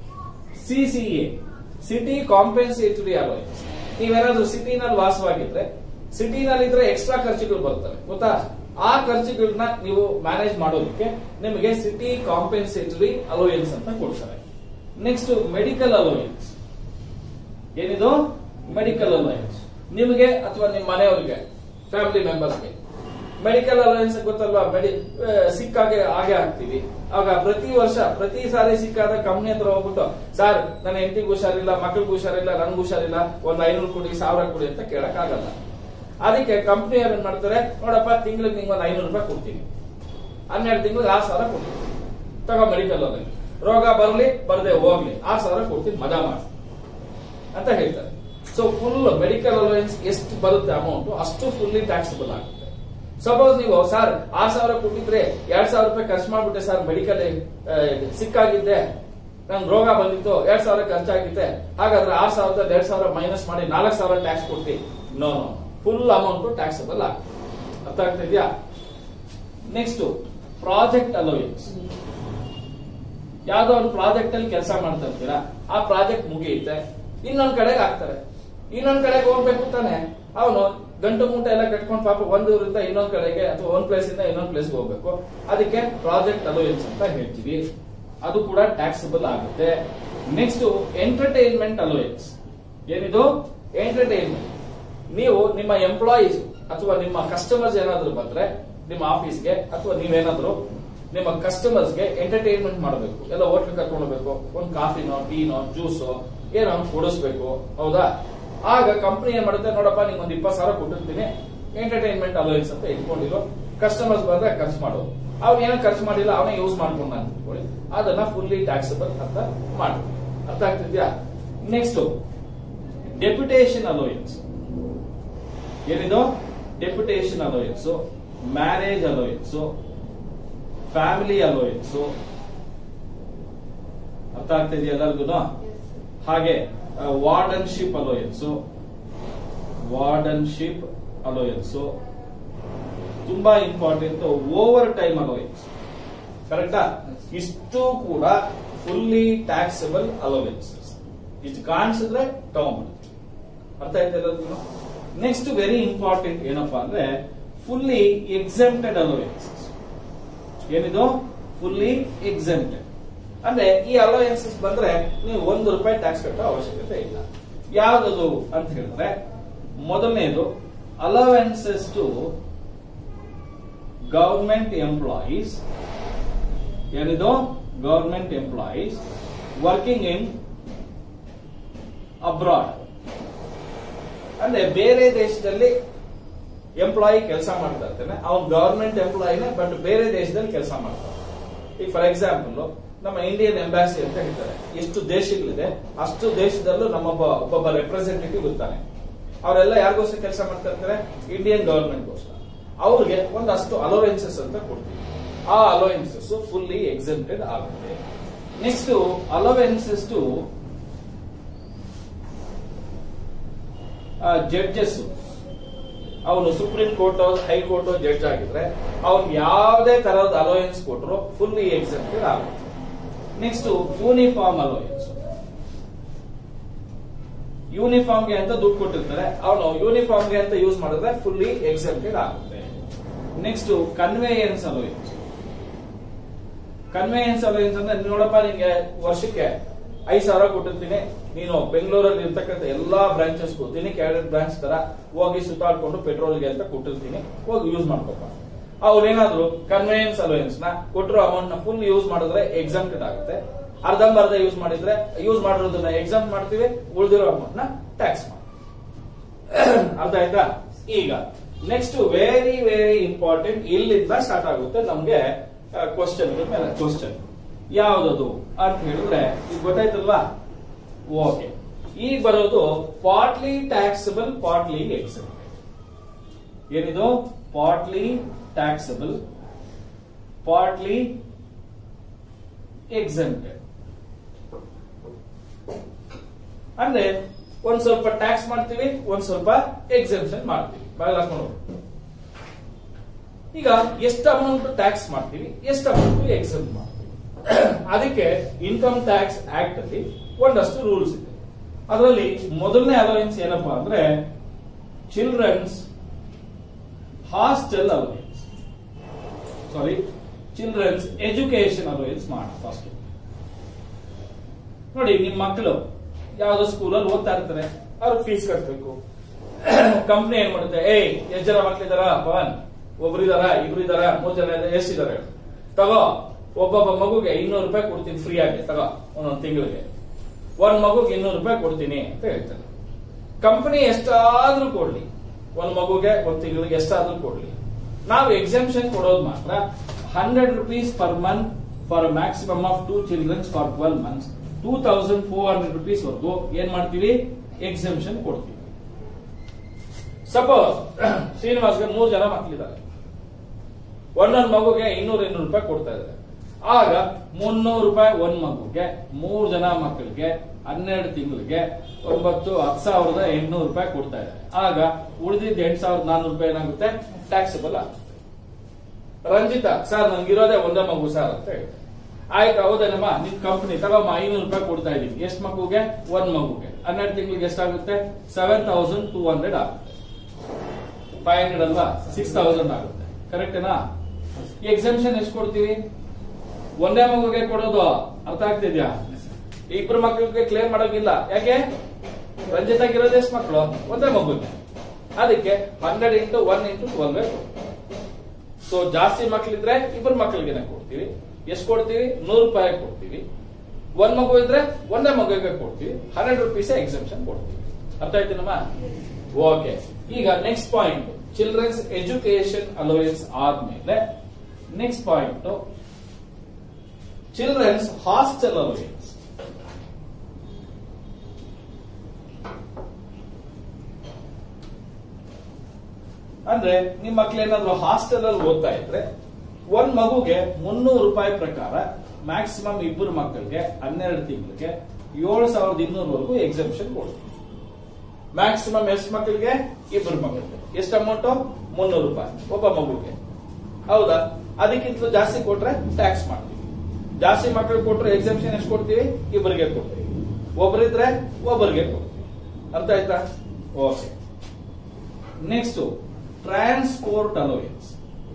ಸಿಸಿಎ ಸಿಟಿ ಕಾಂಪೆನ್ಸೇಟರಿ ಅಲೋಯನ್ಸ್ ನೀವೇನಾದ್ರೂ ಸಿಟಿನಲ್ಲಿ ವಾಸವಾಗಿದ್ರೆ ಸಿಟಿನಲ್ಲಿ ಇದ್ರೆ ಎಕ್ಸ್ಟ್ರಾ ಖರ್ಚುಗಳು ಬರ್ತವೆ ಗೊತ್ತಾ ಆ ಖರ್ಚುಗಳನ್ನ ನೀವು ಮ್ಯಾನೇಜ್ ಮಾಡೋದಕ್ಕೆ ನಿಮಗೆ ಸಿಟಿ ಕಾಂಪೆನ್ಸೇಟರಿ ಅಲೋಯನ್ಸ್ ಅಂತ ಕೊಡ್ತಾರೆ ನೆಕ್ಸ್ಟ್ ಮೆಡಿಕಲ್ ಅಲೋಯನ್ಸ್ ಏನಿದು ಮೆಡಿಕಲ್ ಅಲೋಯನ್ಸ್ ನಿಮಗೆ ಅಥವಾ ನಿಮ್ಮ ಮನೆಯವರಿಗೆ ಫ್ಯಾಮಿಲಿ ಮೆಂಬರ್ಸ್ಗೆ ಮೆಡಿಕಲ್ ಅಲೋಯನ್ಸ್ ಗೊತ್ತಲ್ವಾ ಮೆಡಿ ಆ, ಸಿಕ್ಕಾಗೆ ಹಾಗೆ ಆಗ್ತೀವಿ ಆಗ ಪ್ರತಿ ವರ್ಷ ಪ್ರತಿ ಸಾರಿ ಸಿಕ್ಕಾದ ಕಂಪ್ನಿ ಹತ್ರ ಹೋಗ್ಬಿಟ್ಟು ಸರ್ ನನ್ನ ಹೆಂಡತಿಗೆ ಹುಷಾರಿಲ್ಲ ಮಕ್ಳಿಗೆ ಹುಷಾರಿಲ್ಲ ನನ್ಗೆ ಹುಷಾರಿಲ್ಲ ಒಂದ್ ಐನೂರು ಕೊಡಿ ಸಾವಿರ ಕೊಡಿ ಅಂತ ಕೇಳಕ್ ಆಗಲ್ಲ ಅದಕ್ಕೆ ಕಂಪ್ನಿ ಏನ್ ಮಾಡ್ತಾರೆ ನೋಡಪ್ಪ ತಿಂಗಳಿಗೆ ನಿಂಗೆ ಒಂದ್ ಐನೂರು ರೂಪಾಯಿ ಕೊಡ್ತೀನಿ ಹನ್ನೆರಡು ತಿಂಗಳಿಗೆ ಆರು ಸಾವಿರ ಕೊಡ್ತೀನಿ ತಗೋ ಮೆಡಿಕಲ್ ಅಲೋಯನ್ಸ್ ರೋಗ ಬರ್ಲಿ ಬರ್ದೆ ಹೋಗ್ಲಿ ಆರು ಸಾವಿರ ಕೊಡ್ತೀನಿ ಮಜಾ ಮಾಡಿ ಅಂತ ಹೇಳ್ತಾರೆ ಸೊ ಫುಲ್ ಮೆಡಿಕಲ್ ಅಲೋಯನ್ಸ್ ಎಷ್ಟು ಬರುತ್ತೆ ಅಮೌಂಟ್ ಅಷ್ಟು ಫುಲ್ಲಿ ಟ್ಯಾಕ್ಸಬಲ್ ಆಗುತ್ತೆ ಸಪೋಸ್ ನೀವು ಸರ್ ಆರ್ ಸಾವಿರ ಕೊಟ್ಟಿದ್ರೆ ಎರಡ್ ಸಾವಿರ ರೂಪಾಯಿ ಖರ್ಚು ಮಾಡ್ಬಿಟ್ಟೆ ಸರ್ ಮೆಡಿಕಲ್ ಸಿಕ್ಕಾಗಿದ್ದೆ ನಂಗೆ ರೋಗ ಬಂದಿತ್ತು ಎರಡ್ ಸಾವಿರ ಖರ್ಚಾಗಿದ್ದೆ ಹಾಗಾದ್ರೆ ಆರ್ ಸಾವಿರದ ಎರಡ್ ಸಾವಿರ ಮೈನಸ್ ಮಾಡಿ ನಾಲ್ಕು ಸಾವಿರ ಟ್ಯಾಕ್ಸ್ ಕೊಟ್ಟಿ no no full amount taxable ಆಗುತ್ತೆ ಅರ್ಥ ಆಗ್ತಾ ಇದೆಯಾ ನೆಕ್ಸ್ಟ್ ಪ್ರಾಜೆಕ್ಟ್ ಅಲೋಯನ್ಸ್ ಯಾವ್ದೋ ಒಂದು ಪ್ರಾಜೆಕ್ಟ್ ಅಲ್ಲಿ ಕೆಲಸ ಮಾಡ್ತಾ ಇರ್ತೀರಾ ಆ ಪ್ರಾಜೆಕ್ಟ್ ಮುಗಿಯುತ್ತೆ ಇನ್ನೊಂದ್ ಕಡೆಗೆ ಹಾಕ್ತಾರೆ ಇನ್ನೊಂದ್ ಕಡೆಗೆ ಹೋಗ್ಬೇಕು ತಾನೆ ಅವನು ಗಂಟು ಮೂಟೆ ಎಲ್ಲ ಕಟ್ಕೊಂಡು ಪಾಪ ಒಂದ್ ಊರಿಂದ ಇನ್ನೊಂದ್ ಕಡೆಗೆ ಅಥವಾ ಒಂದ್ ಪ್ಲೇಸ್ ಇಂದ ಇನ್ನೊಂದ್ ಪ್ಲೇಸ್ಗೆ ಹೋಗ್ಬೇಕು ಅದಕ್ಕೆ ಪ್ರಾಜೆಕ್ಟ್ ಅಲೋಯನ್ಸ್ ಅಂತ ಹೇಳ್ತೀವಿ ಅದು ಕೂಡ ಟ್ಯಾಕ್ಸಬಲ್ ಆಗುತ್ತೆ ನೆಕ್ಸ್ಟ್ ಎಂಟರ್ಟೈನ್ಮೆಂಟ್ ಅಲೋಯನ್ಸ್ ಏನಿದು ಎಂಟರ್ಟೈನ್ಮೆಂಟ್ ನೀವು ನಿಮ್ಮ ಎಂಪ್ಲಾಯೀಸ್ ಅಥವಾ ನಿಮ್ಮ ಕಸ್ಟಮರ್ಸ್ ಏನಾದ್ರು ಬಂದ್ರೆ ನಿಮ್ಮ ಆಫೀಸ್ಗೆ ಅಥವಾ ನೀವೇನಾದ್ರು ನಿಮ್ಮ ಕಸ್ಟಮರ್ಸ್ಗೆ ಎಂಟರ್ಟೈನ್ಮೆಂಟ್ ಮಾಡಬೇಕು ಎಲ್ಲ ಹೋಟ್ಲ್ ಕರ್ಕೊಂಡು ಹೋಗ್ಬೇಕು ಒಂದು ಕಾಫಿನೋ ಟೀನೋ ಜ್ಯೂಸೋ ಏನೋ ಒಂದ್ ಕೊಡಿಸ್ಬೇಕು ಹೌದಾ ಆಗ ಕಂಪನಿ ಏನ್ ಮಾಡುತ್ತೆ ನೋಡಪ್ಪ ನಿಮ್ಗೆ ಒಂದು ಇಪ್ಪತ್ತು ಸಾವಿರ ಕೊಟ್ಟಿರ್ತೀನಿ ಎಂಟರ್ಟೈನ್ಮೆಂಟ್ ಅಲೋಯನ್ಸ್ ಅಂತ ಇಟ್ಕೊಂಡಿರೋ ಕಸ್ಟಮರ್ಸ್ ಬಂದ್ರೆ ಖರ್ಚು ಮಾಡೋದು ಅವ್ನು ಏನೋ ಖರ್ಚು ಮಾಡಿಲ್ಲ ಅವನೇ ಯೂಸ್ ಮಾಡ್ಕೊಂಡ ಅಂತ ಇಟ್ಕೊಳ್ಳಿ ಅದನ್ನ ಫುಲ್ಲಿ ಟ್ಯಾಕ್ಸಬಲ್ ಅಂತ ಮಾಡಿ ಅರ್ಥ ಆಗ್ತಿದ್ಯಾ ನೆಕ್ಸ್ಟ್ ಡೆಪ್ಯುಟೇಷನ್ ಅಲೋಯನ್ಸ್ ಏನಿದು deputation allowance marriage allowance family allowance ಅರ್ಥ ಆಗ್ತಿದೆಯಾ ಎಲ್ಲರಿಗೂ ಹಾಗೆ ವಾರ್ಡನ್ಶಿಪ್ ಅಲೋಯನ್ಸ್ ವಾರ್ಡನ್ಶಿಪ್ ಅಲೋಯನ್ಸ್ ತುಂಬಾ ಇಂಪಾರ್ಟೆಂಟ್ ಓವರ್ ಟೈಮ್ ಅಲೋಯನ್ಸ್ ಕರೆಕ್ಟಾ ಇಷ್ಟು ಕೂಡ ಫುಲ್ಲಿ ಟ್ಯಾಕ್ಸಬಲ್ ಅಲೋವೆನ್ಸಸ್ ಇದು ಕಾಣಿಸಿದ್ರೆ ತಗೊಂಡ್ಬಿಡುತ್ತೆ ಅರ್ಥ ಆಯ್ತಾ ಎಲ್ಲರಿಗೂ ನೆಕ್ಸ್ಟ್ ವೆರಿ ಇಂಪಾರ್ಟೆಂಟ್ ಏನಪ್ಪಾ ಅಂದ್ರೆ ಫುಲ್ಲಿ ಎಕ್ಸೆಂಪ್ಟೆಡ್ ಅಲೋವೆನ್ಸಸ್ ಏನಿದು ಫುಲ್ಲಿ ಎಕ್ಸೆಂಪ್ಟೆಡ್ ಅಂದ್ರೆ ಈ ಅಲೋವೆನ್ಸಸ್ ಬಂದ್ರೆ ನೀವು ಒಂದು ರೂಪಾಯಿ ಟ್ಯಾಕ್ಸ್ ಕಟ್ಟೋ ಅವಶ್ಯಕತೆ ಇಲ್ಲ ಯಾವ್ದದು ಅಂತ ಹೇಳಿದ್ರೆ ಮೊದಲನೇದು ಅಲೋವೆನ್ಸಸ್ ಟು ಗವರ್ಮೆಂಟ್ ಎಂಪ್ಲಾಯೀಸ್ ಏನಿದು government employees working in abroad ಅಂದ್ರೆ ಬೇರೆ ದೇಶದಲ್ಲಿ ಎಂಪ್ಲಾಯಿ ಕೆಲಸ ಮಾಡ್ತಾ ಇರ್ತಾನೆ ಅವ್ನು ಗವರ್ಮೆಂಟ್ ಎಂಪ್ಲಾಯಿನೇ ಬಟ್ ಬೇರೆ ದೇಶದಲ್ಲಿ ಕೆಲಸ ಮಾಡ್ತಾನೆ ಈಗ ಫಾರ್ ಎಕ್ಸಾಂಪಲ್ ನಮ್ಮ ಇಂಡಿಯನ್ ಎಂಬಾಸಿ ಅಂತ ಹೇಳ್ತಾರೆ ಎಷ್ಟು ದೇಶಗಳಿದೆ ಅಷ್ಟು ದೇಶದಲ್ಲೂ ನಮ್ಮೊಬ್ಬ ಒಬ್ಬೊಬ್ಬ ರೆಪ್ರೆಸೆಂಟೇಟಿವ್ ಇರ್ತಾನೆ ಅವರೆಲ್ಲ ಯಾರಿಗೋಸ್ಕರ ಕೆಲಸ ಮಾಡ್ತಾ ಇರ್ತಾರೆ ಇಂಡಿಯನ್ ಗವರ್ಮೆಂಟ್ಗೋಸ್ಕರ ಅವ್ರಿಗೆ ಒಂದಷ್ಟು ಅಲೋವೆನ್ಸಸ್ ಅಂತ ಕೊಡ್ತೀವಿ ಆ ಅಲೋವೆನ್ಸಸ್ ಫುಲ್ಲಿ ಎಕ್ಸೆಂಪ್ಟೆಡ್ ಆಗುತ್ತೆ ನೆಕ್ಸ್ಟ್ ಅಲೋವೆನ್ಸಸ್ ಟು ಜಡ್ಜಸ್ ಅವನು ಸುಪ್ರೀಂ ಕೋರ್ಟ್ ಹೈಕೋರ್ಟ್ ಜಡ್ಜ್ ಆಗಿದ್ರೆ ಅವ್ನು ಯಾವುದೇ ತರಹದ ಅಲೋಯನ್ಸ್ ಕೊಟ್ಟರು ಫುಲ್ಲಿ ಎಕ್ಸೆಪ್ಟೆಡ್ ಆಗುತ್ತೆ ನೆಕ್ಸ್ಟ್ ಯೂನಿಫಾರ್ಮ್ ಅಲೋಯನ್ಸ್ ಯೂನಿಫಾರ್ಮ್ಗೆ ಅಂತ ದುಡ್ಡು ಕೊಟ್ಟಿರ್ತಾರೆ ಅವನು ಯೂನಿಫಾರ್ಮ್ಗೆ ಅಂತ ಯೂಸ್ ಮಾಡಿದ್ರೆ ಫುಲ್ಲಿ ಎಕ್ಸೆಪ್ಟೆಡ್ ಆಗುತ್ತೆ next conveyance allowance conveyance allowance ಅಂದ್ರೆ ನೋಡಪ್ಪ ನಿಂಗೆ ವರ್ಷಕ್ಕೆ ಐದ್ ಸಾವಿರ ಕೊಟ್ಟಿರ್ತೀನಿ ನೀನು ಬೆಂಗಳೂರಲ್ಲಿ ಇರ್ತಕ್ಕಂಥ ಎಲ್ಲಾ ಬ್ರಾಂಚಸ್ ದಿನಕ್ಕೆ ಎರಡೆರಡು ಬ್ರಾಂಚ್ ತರ ಹೋಗಿ ಸುತ್ತಾಡ್ಕೊಂಡು ಪೆಟ್ರೋಲ್ಗೆ ಅಂತ ಕೊಟ್ಟಿರ್ತೀನಿ ಹೋಗಿ ಯೂಸ್ ಮಾಡ್ಕೊಪ್ಪ ಅವ್ರೇನಾದ್ರು ಕನ್ವೇಯನ್ಸ್ ಅಲೋಯನ್ಸ್ ನ ಕೊಟ್ಟಿರೋ ಅಮೌಂಟ್ ನ ಫುಲ್ ಯೂಸ್ ಮಾಡಿದ್ರೆ ಎಕ್ಸಾಮ್ಟೆಡ್ ಆಗುತ್ತೆ ಅರ್ಧಂಬರ್ಧ ಯೂಸ್ ಮಾಡಿದ್ರೆ ಯೂಸ್ ಮಾಡಿರೋದನ್ನ ಎಕ್ಸಾಮ್ ಮಾಡ್ತೀವಿ ಉಳಿದಿರೋ ಅಮೌಂಟ್ ನ ಟ್ಯಾಕ್ಸ್ ಮಾಡ್ತೀವಿ ಅರ್ಥ ಆಯ್ತಾ ಈಗ ನೆಕ್ಸ್ಟ್ ವೆರಿ ವೆರಿ ಇಂಪಾರ್ಟೆಂಟ್ ಇಲ್ಲಿಂದ ಸ್ಟಾರ್ಟ್ ಆಗುತ್ತೆ ನಮ್ಗೆ ಕ್ವಶನ್ ಮೇಲೆ ಕ್ವಶನ್ ಯಾವ್ದದು ಅಂತ ಹೇಳಿದ್ರೆ ಈಗ ಗೊತ್ತಾಯ್ತಲ್ವಾ ಓಕೆ ಈಗ ಬರೋದು ಪಾರ್ಟ್ಲಿ ಟ್ಯಾಕ್ಸಬಲ್ ಪಾರ್ಟ್ಲಿ ಎಕ್ಸೆಪ್ಟೆಡ್ ಏನಿದು ಪಾರ್ಟ್ಲಿ ಟ್ಯಾಕ್ಸಬಲ್ ಪಾರ್ಟ್ಲಿ ಎಕ್ಸೆಂಪ್ಟೆಡ್ ಅಂದ್ರೆ ಒಂದ್ ಸ್ವಲ್ಪ ಟ್ಯಾಕ್ಸ್ ಮಾಡ್ತೀವಿ ಒಂದ್ ಸ್ವಲ್ಪ ಎಕ್ಸೆಂಪ್ಷನ್ ಮಾಡ್ತೀವಿ ಬಾಗಿಲು ಹಾಕೊಂಡು ಹೋಗು. ಈಗ ಎಷ್ಟು ಅಮೌಂಟ್ ಟ್ಯಾಕ್ಸ್ ಮಾಡ್ತೀವಿ ಎಷ್ಟು ಅಮೌಂಟ್ ಎಕ್ಸೆಂಪ್ಟ್ ಮಾಡ್ತೀವಿ ಅದಕ್ಕೆ ಇನ್ಕಮ್ ಟ್ಯಾಕ್ಸ್ ಆಕ್ಟ್ ಅಲ್ಲಿ ಒಂದಷ್ಟು ರೂಲ್ಸ್ ಇದೆ ಅದರಲ್ಲಿ ಮೊದಲನೇ ಅಲವೆನ್ಸ್ ಏನಪ್ಪಾ ಅಂದ್ರೆ childrens hostel allowance sorry childrens education allowance ಮಾಡ ಫಸ್ಟ್ ನೋಡಿ ನಿಮ್ ಮಕ್ಕಳು ಯಾವ್ದೋ ಸ್ಕೂಲಲ್ಲಿ ಓದ್ತಾ ಇರ್ತಾರೆ ಅವ್ರಿಗೆ ಫೀಸ್ ಕಟ್ಟಬೇಕು ಕಂಪ್ನಿ ಏನ್ ಮಾಡುತ್ತೆ ಏಯ್ ಎಷ್ಟ್ ಜನ ಮಕ್ಳಿದಾರ ಪವನ್ ಒಬ್ರು ಇದಾರ ಇಬ್ರು ಇದಾರ ಮೂರ್ ಜನ ಇದಾರೆ ಎಷ್ಟಿದಾರೆ ತಗೋ ಒಬ್ಬೊಬ್ಬ ಮಗುಗೆ ಇನ್ನೂರು ರೂಪಾಯಿ ಕೊಡ್ತೀನಿ ಫ್ರೀ ಆಗಿ ತಗೋ ಒಂದೊಂದು ತಿಂಗಳಿಗೆ ಒಂದ್ ಮಗುಗೆ ಇನ್ನೂರು ರೂಪಾಯಿ ಕೊಡ್ತೀನಿ ಅಂತ ಹೇಳ್ತಾರೆ ಕಂಪನಿ ಎಷ್ಟಾದ್ರೂ ಕೊಡ್ಲಿ ಒಂದ್ ಮಗುಗೆ ಒಂದ್ ತಿಂಗಳಿಗೆ ಎಷ್ಟಾದ್ರೂ ಕೊಡ್ಲಿ ನಾವು ಎಕ್ಸಾಮ್ಷನ್ ಕೊಡೋದು ಮಾತ್ರ hundred rupees per month for maximum of two childrens for twelve months two thousand four hundred rupees ವರೆಗೂ ಏನ್ ಮಾಡ್ತೀವಿ ಎಕ್ಸಾಮ್ಷನ್ ಕೊಡ್ತೀವಿ ಸಪೋಸ್ ಶ್ರೀನಿವಾಸ್ಗೆ ಮೂರು ಜನ ಮಕ್ಕಳಿದ್ದಾರೆ ಒಂದೊಂದು ಮಗುಗೆ ಇನ್ನೂರ ಇನ್ನೂರು ರೂಪಾಯಿ ಕೊಡ್ತಾ ಇದ್ದಾರೆ ಆಗ ಮುನ್ನೂರು ರೂಪಾಯಿ ಒಂದ್ ಮಗುಗೆ ಮೂರು ಜನ ಮಕ್ಕಳಿಗೆ ಹನ್ನೆರಡು ತಿಂಗಳಿಗೆ ಒಂಬತ್ತು ಹತ್ತು ಸಾವಿರದ ಎಂಟುನೂರು ರೂಪಾಯಿ ಕೊಡ್ತಾ ಇದ್ದಾರೆ ಆಗ ಉಳಿದಿದ್ದ ಎಂಟು ಸಾವಿರದ ನಾನ್ನೂರು ರೂಪಾಯಿ ಏನಾಗುತ್ತೆ ಟ್ಯಾಕ್ಸಬಲ್ ಆಗುತ್ತೆ ರಂಜಿತಾ ಸರ್ ನನ್ಗಿರೋದೇ ಒಂದೇ ಮಗು ಸರ್ ಅಂತ ಹೇಳ್ತಾರೆ ಆಯ್ತು ಹೌದೇನಮ್ಮ ನಿಮ್ ಕಂಪನಿ ತಗೊಮ್ಮ ಐನೂರು ರೂಪಾಯಿ ಕೊಡ್ತಾ ಇದೀವಿ ಎಷ್ಟು ಮಗುಗೆ ಒಂದ್ ಮಗುಗೆ ಹನ್ನೆರಡು ತಿಂಗಳಿಗೆ ಎಷ್ಟಾಗುತ್ತೆ ಸೆವೆನ್ ತೌಸಂಡ್ ಟೂ ಹಂಡ್ರೆಡ್ ಆಗುತ್ತೆ ಫೈವ್ ಹಂಡ್ರೆಡ್ ಅಲ್ವಾ ಸಿಕ್ಸ್ ತೌಸಂಡ್ ಆಗುತ್ತೆ ಕರೆಕ್ಟೇನಾ ಎಕ್ಸಾಮ್ಷನ್ ಎಷ್ಟು ಕೊಡ್ತೀವಿ ಒಂದೇ ಮಗುಗೆ ಕೊಡೋದು ಅರ್ಥ ಆಗ್ತಿದ್ಯಾ ಇಬ್ರು ಮಕ್ಕಳಿಗೆ ಕ್ಲೇಮ್ ಮಾಡೋಗಿಲ್ಲ ಯಾಕೆ ರಂಜಿತಾಗಿರೋದು ಎಷ್ಟು ಮಕ್ಕಳು ಒಂದೇ ಮಗುಗೆ ಅದಕ್ಕೆ hundred into one into twelve so ಜಾಸ್ತಿ ಮಕ್ಕಳಿದ್ರೆ ಇಬ್ಬರು ಮಕ್ಕಳಿಗೆ ಕೊಡ್ತೀವಿ ಎಷ್ಟು ಕೊಡ್ತೀವಿ ನೂರು ರೂಪಾಯಿ ಕೊಡ್ತೀವಿ ಒಂದ್ ಮಗು ಇದ್ರೆ ಒಂದೇ ಮಗುವಿಗೆ ಕೊಡ್ತೀವಿ ಹಂಡ್ರೆಡ್ ರುಪೀಸ್ ಎಕ್ಸೆಂಪ್ಷನ್ ಕೊಡ್ತೀವಿ ಅರ್ಥ ಆಯ್ತೇನಮ್ಮ ಓಕೆ ಈಗ next point childrens education allowance ಆದ್ಮೇಲೆ next point childrens hostel allowance ಅಂದ್ರೆ ನಿಮ್ ಮಕ್ಳು ಏನಾದ್ರು ಹಾಸ್ಟೆಲ್ ಅಲ್ಲಿ ಓದ್ತಾ ಇದ್ರೆ ಒಂದ್ ಮಗುಗೆ ಮುನ್ನೂರು ರೂಪಾಯಿ ಪ್ರಕಾರ ಮ್ಯಾಕ್ಸಿಮಮ್ ಇಬ್ಬರು ಮಕ್ಕಳಿಗೆ ಹನ್ನೆರಡು ತಿಂಗಳಿಗೆ ಏಳು ಸಾವಿರದ ಇನ್ನೂರವರೆಗೂ ಎಕ್ಸಾಮಿಷನ್ ಕೊಡ್ತೀವಿ ಮ್ಯಾಕ್ಸಿಮಮ್ ಎಷ್ಟು ಮಕ್ಕಳಿಗೆ ಇಬ್ಬರು ಮಕ್ಕಳಿಗೆ ಎಷ್ಟು ಅಮೌಂಟ್ ಮುನ್ನೂರು ರೂಪಾಯಿ ಒಬ್ಬ ಮಗುಗೆ ಹೌದಾ ಅದಕ್ಕಿಂತ ಜಾಸ್ತಿ ಕೊಟ್ರೆ ಟ್ಯಾಕ್ಸ್ ಮಾಡ್ತೀವಿ ಜಾಸ್ತಿ ಮಕ್ಕಳು ಕೊಟ್ರೆ ಎಕ್ಸಾಮಿಷನ್ ಎಷ್ಟು ಕೊಡ್ತೀವಿ ಇಬ್ಬರಿಗೆ ಕೊಡ್ತೀವಿ ಒಬ್ಬರಿದ್ರೆ ಒಬ್ಬರಿಗೆ ಕೊಡ್ತೀವಿ ಅರ್ಥ ಆಯ್ತಾ ಓಕೆ ನೆಕ್ಸ್ಟ್ ಟ್ರಾನ್ಸ್ಪೋರ್ಟ್ ಅಲೋಯನ್ಸ್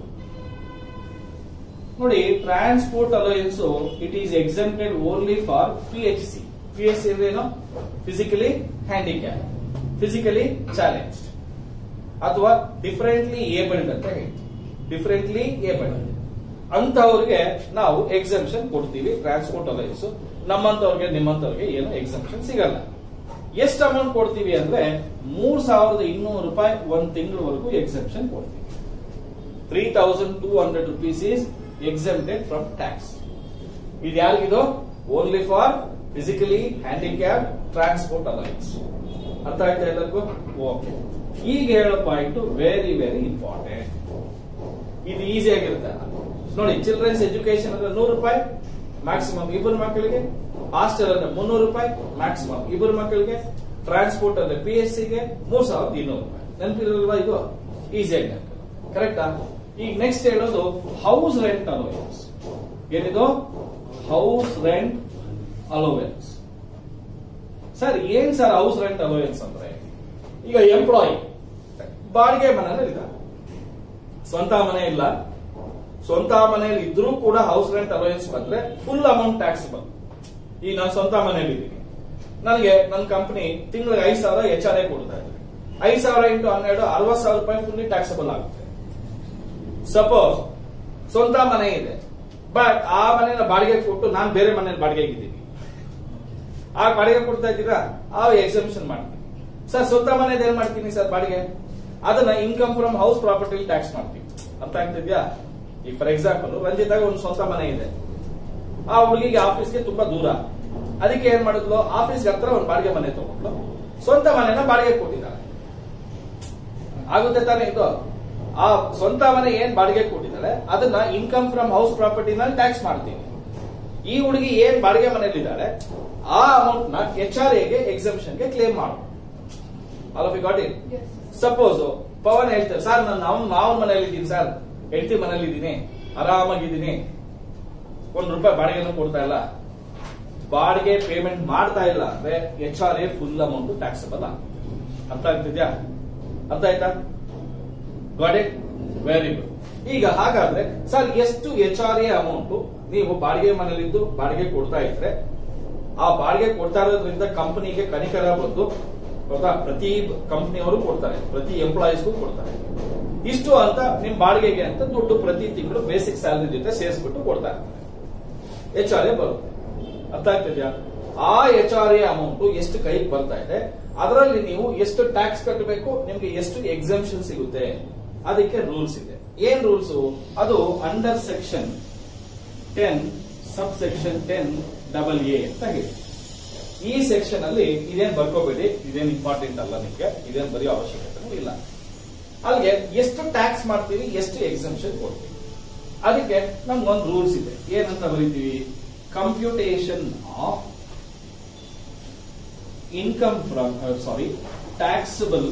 ನೋಡಿ transport allowance it is exempted only for P H C P H C ಏನು ಫಿಸಿಕಲಿ ಹ್ಯಾಂಡಿಕ್ಯಾಪ್ ಫಿಸಿಕಲಿ ಚಾಲೆಂಜ್ಡ್ ಅಥವಾ ಡಿಫರೆಂಟ್ಲಿ ಏಬಲ್ಡ್ ಅಂತ ಹೇಳ್ತೀವಿ ಡಿಫರೆಂಟ್ಲಿ ಏಬಲ್ಡ್ ಅಂತವ್ರಿಗೆ ನಾವು ಎಕ್ಸೆಂಪ್ಷನ್ ಕೊಡ್ತೀವಿ ಟ್ರಾನ್ಸ್ಪೋರ್ಟ್ ಅಲೈನ್ಸ್ ನಮ್ಮಂತವ್ರಿಗೆ ನಿಮ್ಮಂತವ್ರಿಗೆ ಏನು ಎಕ್ಸೆಂಪ್ಷನ್ ಸಿಗಲ್ಲ ಎಷ್ಟು ಅಮೌಂಟ್ ಕೊಡ್ತೀವಿ ಅಂದ್ರೆ ಮೂರ್ ಸಾವಿರದ ಇನ್ನೂರು ರೂಪಾಯಿ ಒಂದ್ ತಿಂಗಳವರೆಗೂ ಎಕ್ಸೆಂಪ್ಷನ್ ಕೊಡ್ತೀವಿ three thousand two hundred rupees is exempted from tax ಇದು ಯಾರಿಗಿದು only for physically handicap transport allowance ಅರ್ಥ ಆಯ್ತಾ ಎಲ್ಲರಿಗೂ ಓಕೆ ಈಗ ಹೇಳೋ ಪಾಯಿಂಟ್ ವೆರಿ ವೆರಿ ಇಂಪಾರ್ಟೆಂಟ್ ಇದು ಈಸಿ ಆಗಿರುತ್ತೆ ನೋಡಿ ಚಿಲ್ಡ್ರನ್ಸ್ ಎಜುಕೇಶನ್ ಅಂದ್ರೆ ನೂರು ರೂಪಾಯಿ ಮ್ಯಾಕ್ಸಿಮಮ್ ಇಬ್ಬರು ಮಕ್ಕಳಿಗೆ ಹಾಸ್ಟೆಲ್ ಅಂದ್ರೆ ಮುನ್ನೂರು ರೂಪಾಯಿ ಮ್ಯಾಕ್ಸಿಮಮ್ ಇಬ್ಬರು ಮಕ್ಕಳಿಗೆ ಟ್ರಾನ್ಸ್ಪೋರ್ಟ್ ಅಂದ್ರೆ ಪಿ ಎಸ್ ಸಿಗೆ ಮೂರ್ ಸಾವಿರದ ಇನ್ನೂರು ರೂಪಾಯಿ ನೆನಪಿರಲ್ವಾ ಇದು ಈಸಿ ಆಗಿ ಕರೆಕ್ಟಾ ಈಗ ನೆಕ್ಸ್ಟ್ ಹೇಳೋದು ಹೌಸ್ ರೆಂಟ್ ಅಲೋವೆನ್ಸ್ ಏನಿದು ಹೌಸ್ ರೆಂಟ್ ಅಲೋವೆನ್ಸ್ ಸರ್ ಏನ್ ಸರ್ ಹೌಸ್ ರೆಂಟ್ ಅಲೋವೆನ್ಸ್ ಅಂದ್ರೆ ಈಗ ಎಂಪ್ಲಾಯಿ ಬಾಡಿಗೆ ಮನೆಯಲ್ಲಿ ಇದ್ದಾರೆ ಸ್ವಂತ ಮನೆ ಇಲ್ಲ ಸ್ವಂತ ಮನೆಯಲ್ಲಿ ಇದ್ರೂ ಕೂಡ ಹೌಸ್ ರೆಂಟ್ ಅಲೋಯನ್ಸ್ ಬಂದ್ರೆ ಫುಲ್ ಅಮೌಂಟ್ ಟ್ಯಾಕ್ಸ್ ಬಂದು ಈಗ ನಾನು ಸ್ವಂತ ಮನೆಯಲ್ಲಿ ಇದ್ದೀನಿ ನನಗೆ ನನ್ನ ಕಂಪನಿ ತಿಂಗಳಿಗೆ ಐದು ಸಾವಿರ ಎಚ್ ಆರ್ ಐ ಕೊಡ್ತಾ ಇದ್ದಾರೆ ಐದು ಸಾವಿರ ಇಂಟು ಹನ್ನೆರಡು ಅರವತ್ತು ಸಾವಿರ ರೂಪಾಯಿ ಫುಲ್ಲಿ ಟ್ಯಾಕ್ಸಬಲ್ ಆಗುತ್ತೆ ಸಪೋಸ್ ಸ್ವಂತ ಮನೆ ಇದೆ ಬಟ್ ಆ ಮನೆನ ಬಾಡಿಗೆ ಕೊಟ್ಟು ನಾನು ಬೇರೆ ಮನೇಲಿ ಬಾಡಿಗೆಗೆ ಇದ್ದೀನಿ ಆ ಬಾಡಿಗೆ ಕೊಡ್ತಾ ಇದ್ದೀರಾ ಆ ಎಕ್ಸಮ್ಷನ್ ಮಾಡ್ತೀನಿ ಸರ್ ಸ್ವಂತ ಮನೆದು ಏನ್ ಮಾಡ್ತೀನಿ ಸರ್ ಬಾಡಿಗೆ ಅದನ್ನ income from house property tax ಮಾಡ್ತೀವಿ ಅರ್ಥ ಆಗ್ತಿದ್ಯಾ ಈಗ ಫಾರ್ ಎಕ್ಸಾಂಪಲ್ ರಂಜಿತಾಗ ಒಂದು ಸ್ವಂತ ಮನೆ ಇದೆ ಆ ಹುಡುಗಿಗೆ ಆಫೀಸ್ಗೆ ತುಂಬಾ ದೂರ ಅದಕ್ಕೆ ಏನ್ ಮಾಡಿದ್ಲು ಆಫೀಸ್ಗೆ ಹತ್ರ ಒಂದು ಬಾಡಿಗೆ ಮನೆ ತಗೊಂಡ್ಲು ಸ್ವಂತ ಮನೆನ ಬಾಡಿಗೆ ಕೊಟ್ಟಿದ್ದಾಳೆ ಆಗುತ್ತೆ ತಾನೇ ಇದು ಆ ಸ್ವಂತ ಮನೆ ಏನ್ ಬಾಡಿಗೆ ಕೊಟ್ಟಿದ್ದಾಳೆ ಅದನ್ನ ಇನ್ಕಮ್ ಫ್ರಮ್ ಹೌಸ್ ಪ್ರಾಪರ್ಟಿನಲ್ಲಿ ಟ್ಯಾಕ್ಸ್ ಮಾಡ್ತೀನಿ ಈ ಹುಡುಗಿ ಏನ್ ಬಾಡಿಗೆ ಮನೇಲಿ ಇದ್ದಾಳೆ ಆ ಅಮೌಂಟ್ ನ ಎಚ್ ಆರ್ ಎಗೆ ಎಕ್ಸಮ್ಷನ್ ಗೆ ಕ್ಲೇಮ್ ಮಾಡು all of got it Yes. Suppose Pavan ಹೇಳ್ತಾರೆ ಸರ್ ನಾನು ಅವನ್ ಮಾವನ್ ಮನೇಲಿ ಇದ್ದೀನಿ ಸರ್ ಹೆಂಡತಿ ಮನೇಲಿ ಇದ್ದೀನಿ ಆರಾಮಾಗಿದ್ದೀನಿ ಒಂದ್ ರೂಪಾಯಿ ಬಾಡಿಗೆನೂ ಕೊಡ್ತಾ ಇಲ್ಲ ಬಾಡಿಗೆ ಪೇಮೆಂಟ್ ಮಾಡ್ತಾ ಇಲ್ಲ ಅಂದ್ರೆ H R A full amount taxable ಅರ್ಥ ಆಗ್ತಿದ್ಯಾ ಅರ್ಥ ಆಯ್ತಾ ಗಾಟ್ ಇಟ್ ವೆರಿ ಗುಡ್ ಈಗ ಹಾಗಾದ್ರೆ ಸರ್ ಎಷ್ಟು ಎಚ್ ಆರ್ ಎ ಅಮೌಂಟ್ ನೀವು ಬಾಡಿಗೆ ಮನೇಲಿದ್ದು ಬಾಡಿಗೆ ಕೊಡ್ತಾ ಇದ್ರೆ ಆ ಬಾಡಿಗೆ ಕೊಡ್ತಾ ಇರೋದ್ರಿಂದ ಕಂಪನಿಗೆ ಕನಿಕರ ಬಂದು ಗೊತ್ತಾ ಪ್ರತಿ ಕಂಪನಿಯವರು ಕೊಡ್ತಾರೆ ಪ್ರತಿ ಎಂಪ್ಲಾಯೀಸ್ಗೂ ಕೊಡ್ತಾರೆ ಇಷ್ಟು ಅಂತ ನಿಮ್ ಬಾಡಿಗೆಗೆ ಅಂತ ದುಡ್ಡು ಪ್ರತಿ ತಿಂಗಳು ಬೇಸಿಕ್ ಸ್ಯಾಲರಿ ಜೊತೆ ಸೇರಿಸ್ಬಿಟ್ಟು ಕೊಡ್ತಾ ಇರ್ತಾರೆ ಎಚ್ ಆರ್ ಎ ಬರುತ್ತೆ ಅರ್ಥ ಆಗ್ತಿದ್ಯಾ ಆ ಎಚ್ ಆರ್ ಎ ಅಮೌಂಟ್ ಎಷ್ಟು ಕೈಗೆ ಬರ್ತಾ ಇದೆ ಅದರಲ್ಲಿ ನೀವು ಎಷ್ಟು ಟ್ಯಾಕ್ಸ್ ಕಟ್ಟಬೇಕು ನಿಮ್ಗೆ ಎಷ್ಟು ಎಕ್ಸಮ್ಷನ್ ಸಿಗುತ್ತೆ ಅದಕ್ಕೆ ರೂಲ್ಸ್ ಇದೆ ಏನ್ ರೂಲ್ಸ್ ಅದು under section ten sub section ten double A ಅಂತ ಹೇಳಿ ಈ ಸೆಕ್ಷನ್ ಅಲ್ಲಿ ಇದೇನ್ ಬರ್ಕೋಬೇಡಿ ಇದೇನ್ ಇಂಪಾರ್ಟೆಂಟ್ ಅಲ್ಲ ನಿಮ್ಗೆ ಇದೇನ್ ಬರೆಯೋ ಅವಶ್ಯಕತೆ ಇಲ್ಲ ಅಲ್ಲಿಗೆ ಎಷ್ಟು ಟ್ಯಾಕ್ಸ್ ಮಾಡ್ತೀವಿ ಎಷ್ಟು ಎಕ್ಸಮ್ಷನ್ ಕೊಡ್ತೀವಿ ಅದಕ್ಕೆ ನಮ್ಗೊಂದು ರೂಲ್ಸ್ ಇದೆ ಏನಂತ ಬರೀತೀವಿ computation of income from sorry taxable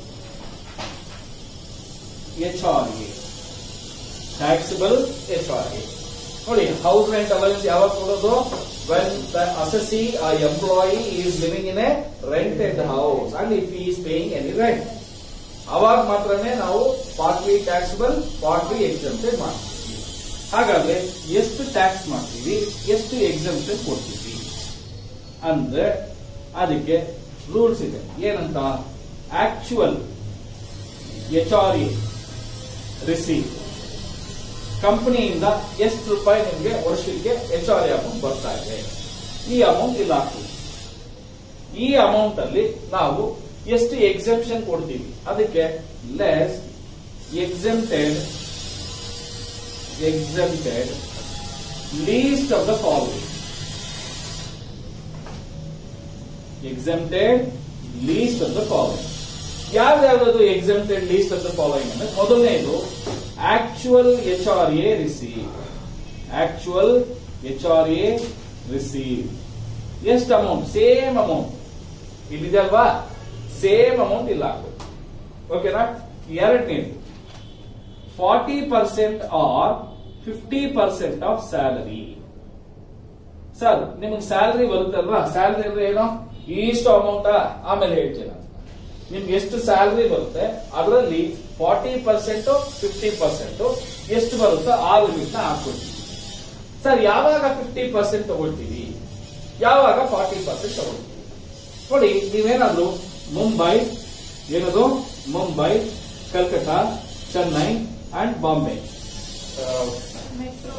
H R A taxable H R A ನೋಡಿ ಹೌಸ್ ರೆಂಟ್ ಅಲವೆನ್ಸ್ ಯಾವಾಗ ಕೊಡೋದು ವೆನ್ ದ ಅಸೆಸಿ ಆ employee is living in a rented house and if is paying any rent ಅವಾಗ ಮಾತ್ರನೇ ನಾವು partly taxable partly exempted ಮಾಡ್ತೀವಿ ಹಾಗಾದ್ರೆ ಎಷ್ಟು ಟ್ಯಾಕ್ಸ್ ಮಾಡ್ತೀವಿ ಎಷ್ಟು ಎಕ್ಸಮ್ಷನ್ ಕೊಡ್ತೀವಿ ಅಂದ್ರೆ ಅದಕ್ಕೆ ರೂಲ್ಸ್ ಇದೆ ಏನಂತ actual H R A receive ಕಂಪನಿಯಿಂದ ಎಷ್ಟು ರೂಪಾಯಿ ನಿಮಗೆ ವರ್ಷಕ್ಕೆ ಎಚ್ ಆರ್ ಎ ಅಮೌಂಟ್ ಬರ್ತಾ ಇದೆ ಈ ಅಮೌಂಟ್ ಇಲ್ಲಿ ಹಾಕ್ತೀವಿ ಈ ಅಮೌಂಟ್ ಅಲ್ಲಿ ನಾವು ಎಷ್ಟು ಎಕ್ಸೆಪ್ಷನ್ ಕೊಡ್ತೀವಿ ಅದಕ್ಕೆ less exempted exempted least of the following. Exempted least of the following. ಯಾವ್ದಾವ್ದು exempted least of the following ಅಂದ್ರೆ ಮೊದಲನೇದು actual H R A receive actual H R A receive ಎಷ್ಟು ಅಮೌಂಟ್ ಸೇಮ್ ಅಮೌಂಟ್ ಇಲ್ಲಿದೆ ಅಲ್ವಾ same amount ಇಲ್ಲ ಹಾಕ್ಬೇಕು ಓಕೆನಾ ಎರಡನೇದು forty percent or fifty percent of salary sir ನಿಮಗೆ ಸ್ಯಾಲರಿ ಬರುತ್ತಲ್ವಾ ಸ್ಯಾಲರಿ ಅಂದ್ರೆ ಏನು ಇಷ್ಟು ಅಮೌಂಟ್ ಆಮೇಲೆ ಹೇಳ್ತೀನಿ ನಾನು. ನಿಮ್ಗೆ ಎಷ್ಟು ಸ್ಯಾಲರಿ ಬರುತ್ತೆ ಅದರಲ್ಲಿ ಫಾರ್ಟಿ ಪರ್ಸೆಂಟ್ ಫಿಫ್ಟಿ ಪರ್ಸೆಂಟ್ ಎಷ್ಟು ಬರುತ್ತೋ ಆ ಲಿಮಿಟ್ ನ ಹಾಕೊಳ್ತೀವಿ ಸರ್ ಯಾವಾಗ ಫಿಫ್ಟಿ ಪರ್ಸೆಂಟ್ ತಗೊಳ್ತೀವಿ ಯಾವಾಗ ಫಾರ್ಟಿ ಪರ್ಸೆಂಟ್ ತಗೊಳ್ತೀವಿ ನೋಡಿ ನೀವೇನಾದ್ರು ಮುಂಬೈ ಏನದು ಮುಂಬೈ ಕಲ್ಕತ್ತಾ ಚೆನ್ನೈ ಅಂಡ್ ಬಾಂಬೆ ಮೆಟ್ರೋ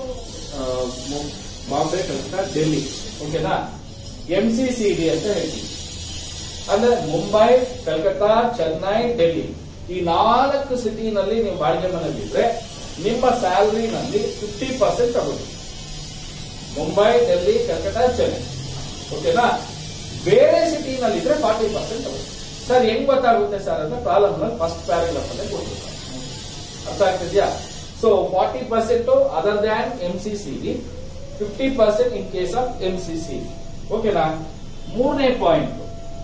ಬಾಂಬೆ ಕಲ್ಕತ್ತಾ ಡೆಲ್ಲಿ ಓಕೆನಾ ಎಂ ಸಿ ಸಿ ಡಿ ಅಂತ ಹೇಳ್ತೀವಿ ಅಂದ್ರೆ ಮುಂಬೈ ಕಲ್ಕತ್ತಾ ಚೆನ್ನೈ ಡೆಲ್ಲಿ ಈ ನಾಲ್ಕು ಸಿಟಿನಲ್ಲಿ ನೀವು ಬಾಡಿಗೆ ಮನೆಯಲ್ಲಿದ್ರೆ ನಿಮ್ಮ ಸ್ಯಾಲರಿನಲ್ಲಿ ಫಿಫ್ಟಿ ಪರ್ಸೆಂಟ್ ತಗೊಳ್ಳಿ ಮುಂಬೈ ಡೆಲ್ಲಿ ಕಲ್ಕತ್ತಾ ಚೆನ್ನೈ ಓಕೆನಾ ಬೇರೆ ಸಿಟಿನಲ್ಲಿ ಇದ್ರೆ ಫಾರ್ಟಿ ಪರ್ಸೆಂಟ್ ತಗೊಳ್ಳಿ ಸರ್ ಹೆಂಗ್ ಗೊತ್ತಾಗುತ್ತೆ ಸರ್ ಅಂತ ಪ್ರಾಬ್ಲಮ್ ಫಸ್ಟ್ ಪ್ಯಾರಾಗ್ರಾಫ್ ಅಲ್ಲೇ ಕೊಡ್ಬೇಕು ಅರ್ಥ ಆಗ್ತಿದ್ಯಾ so forty percent other than M C C fifty percent in case of M C C ಓಕೆನಾ ಮೂರನೇ ಪಾಯಿಂಟ್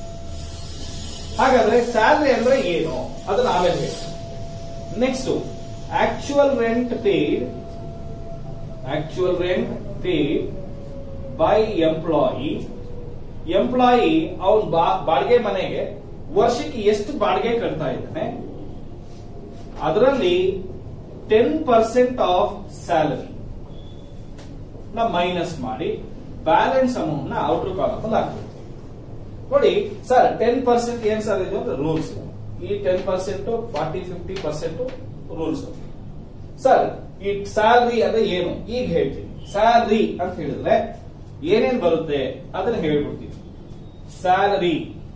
ಹಾಗಾದ್ರೆ ಸ್ಯಾಲರಿ ಅಂದ್ರೆ ಏನು ಅದನ್ನ ಆಮೇಲೆ ಹೇಳಿ next actual rent paid actual rent paid by employee employee ಅವನ್ ಬಾಡಿಗೆ ಮನೆಗೆ ವರ್ಷಕ್ಕೆ ಎಷ್ಟು ಬಾಡಿಗೆ ಕಟ್ತಾ ಇದ್ದಾನೆ ಅದರಲ್ಲಿ ಟೆನ್ ಪರ್ಸೆಂಟ್ ಆಫ್ ಸ್ಯಾಲರಿ ನ ಮೈನಸ್ ಮಾಡಿ ಬ್ಯಾಲೆನ್ಸ್ ಅಮೌಂಟ್ ನ ಔಟರ್ ಕಾಲಮ್ ಅಲ್ಲಿ ಹಾಕ್ಬೇಕು ನೋಡಿ ಸರ್ ಟೆನ್ ಪರ್ಸೆಂಟ್ ಏನ್ ಸರ್ ಇದು ಅಂದ್ರೆ ರೂಲ್ಸ್ ಈ ten percent forty fifty percent rules sir ಈ ಸ್ಯಾಲ್ರಿ ಅಂದ್ರೆ ಏನು ಈಗ ಹೇಳ್ತೀನಿ ಸ್ಯಾಲ್ರಿ ಅಂತ ಹೇಳಿದ್ರೆ ಏನೇನ್ ಬರುತ್ತೆ ಅದನ್ನ ಹೇಳ್ಬಿಡ್ತೀನಿ salary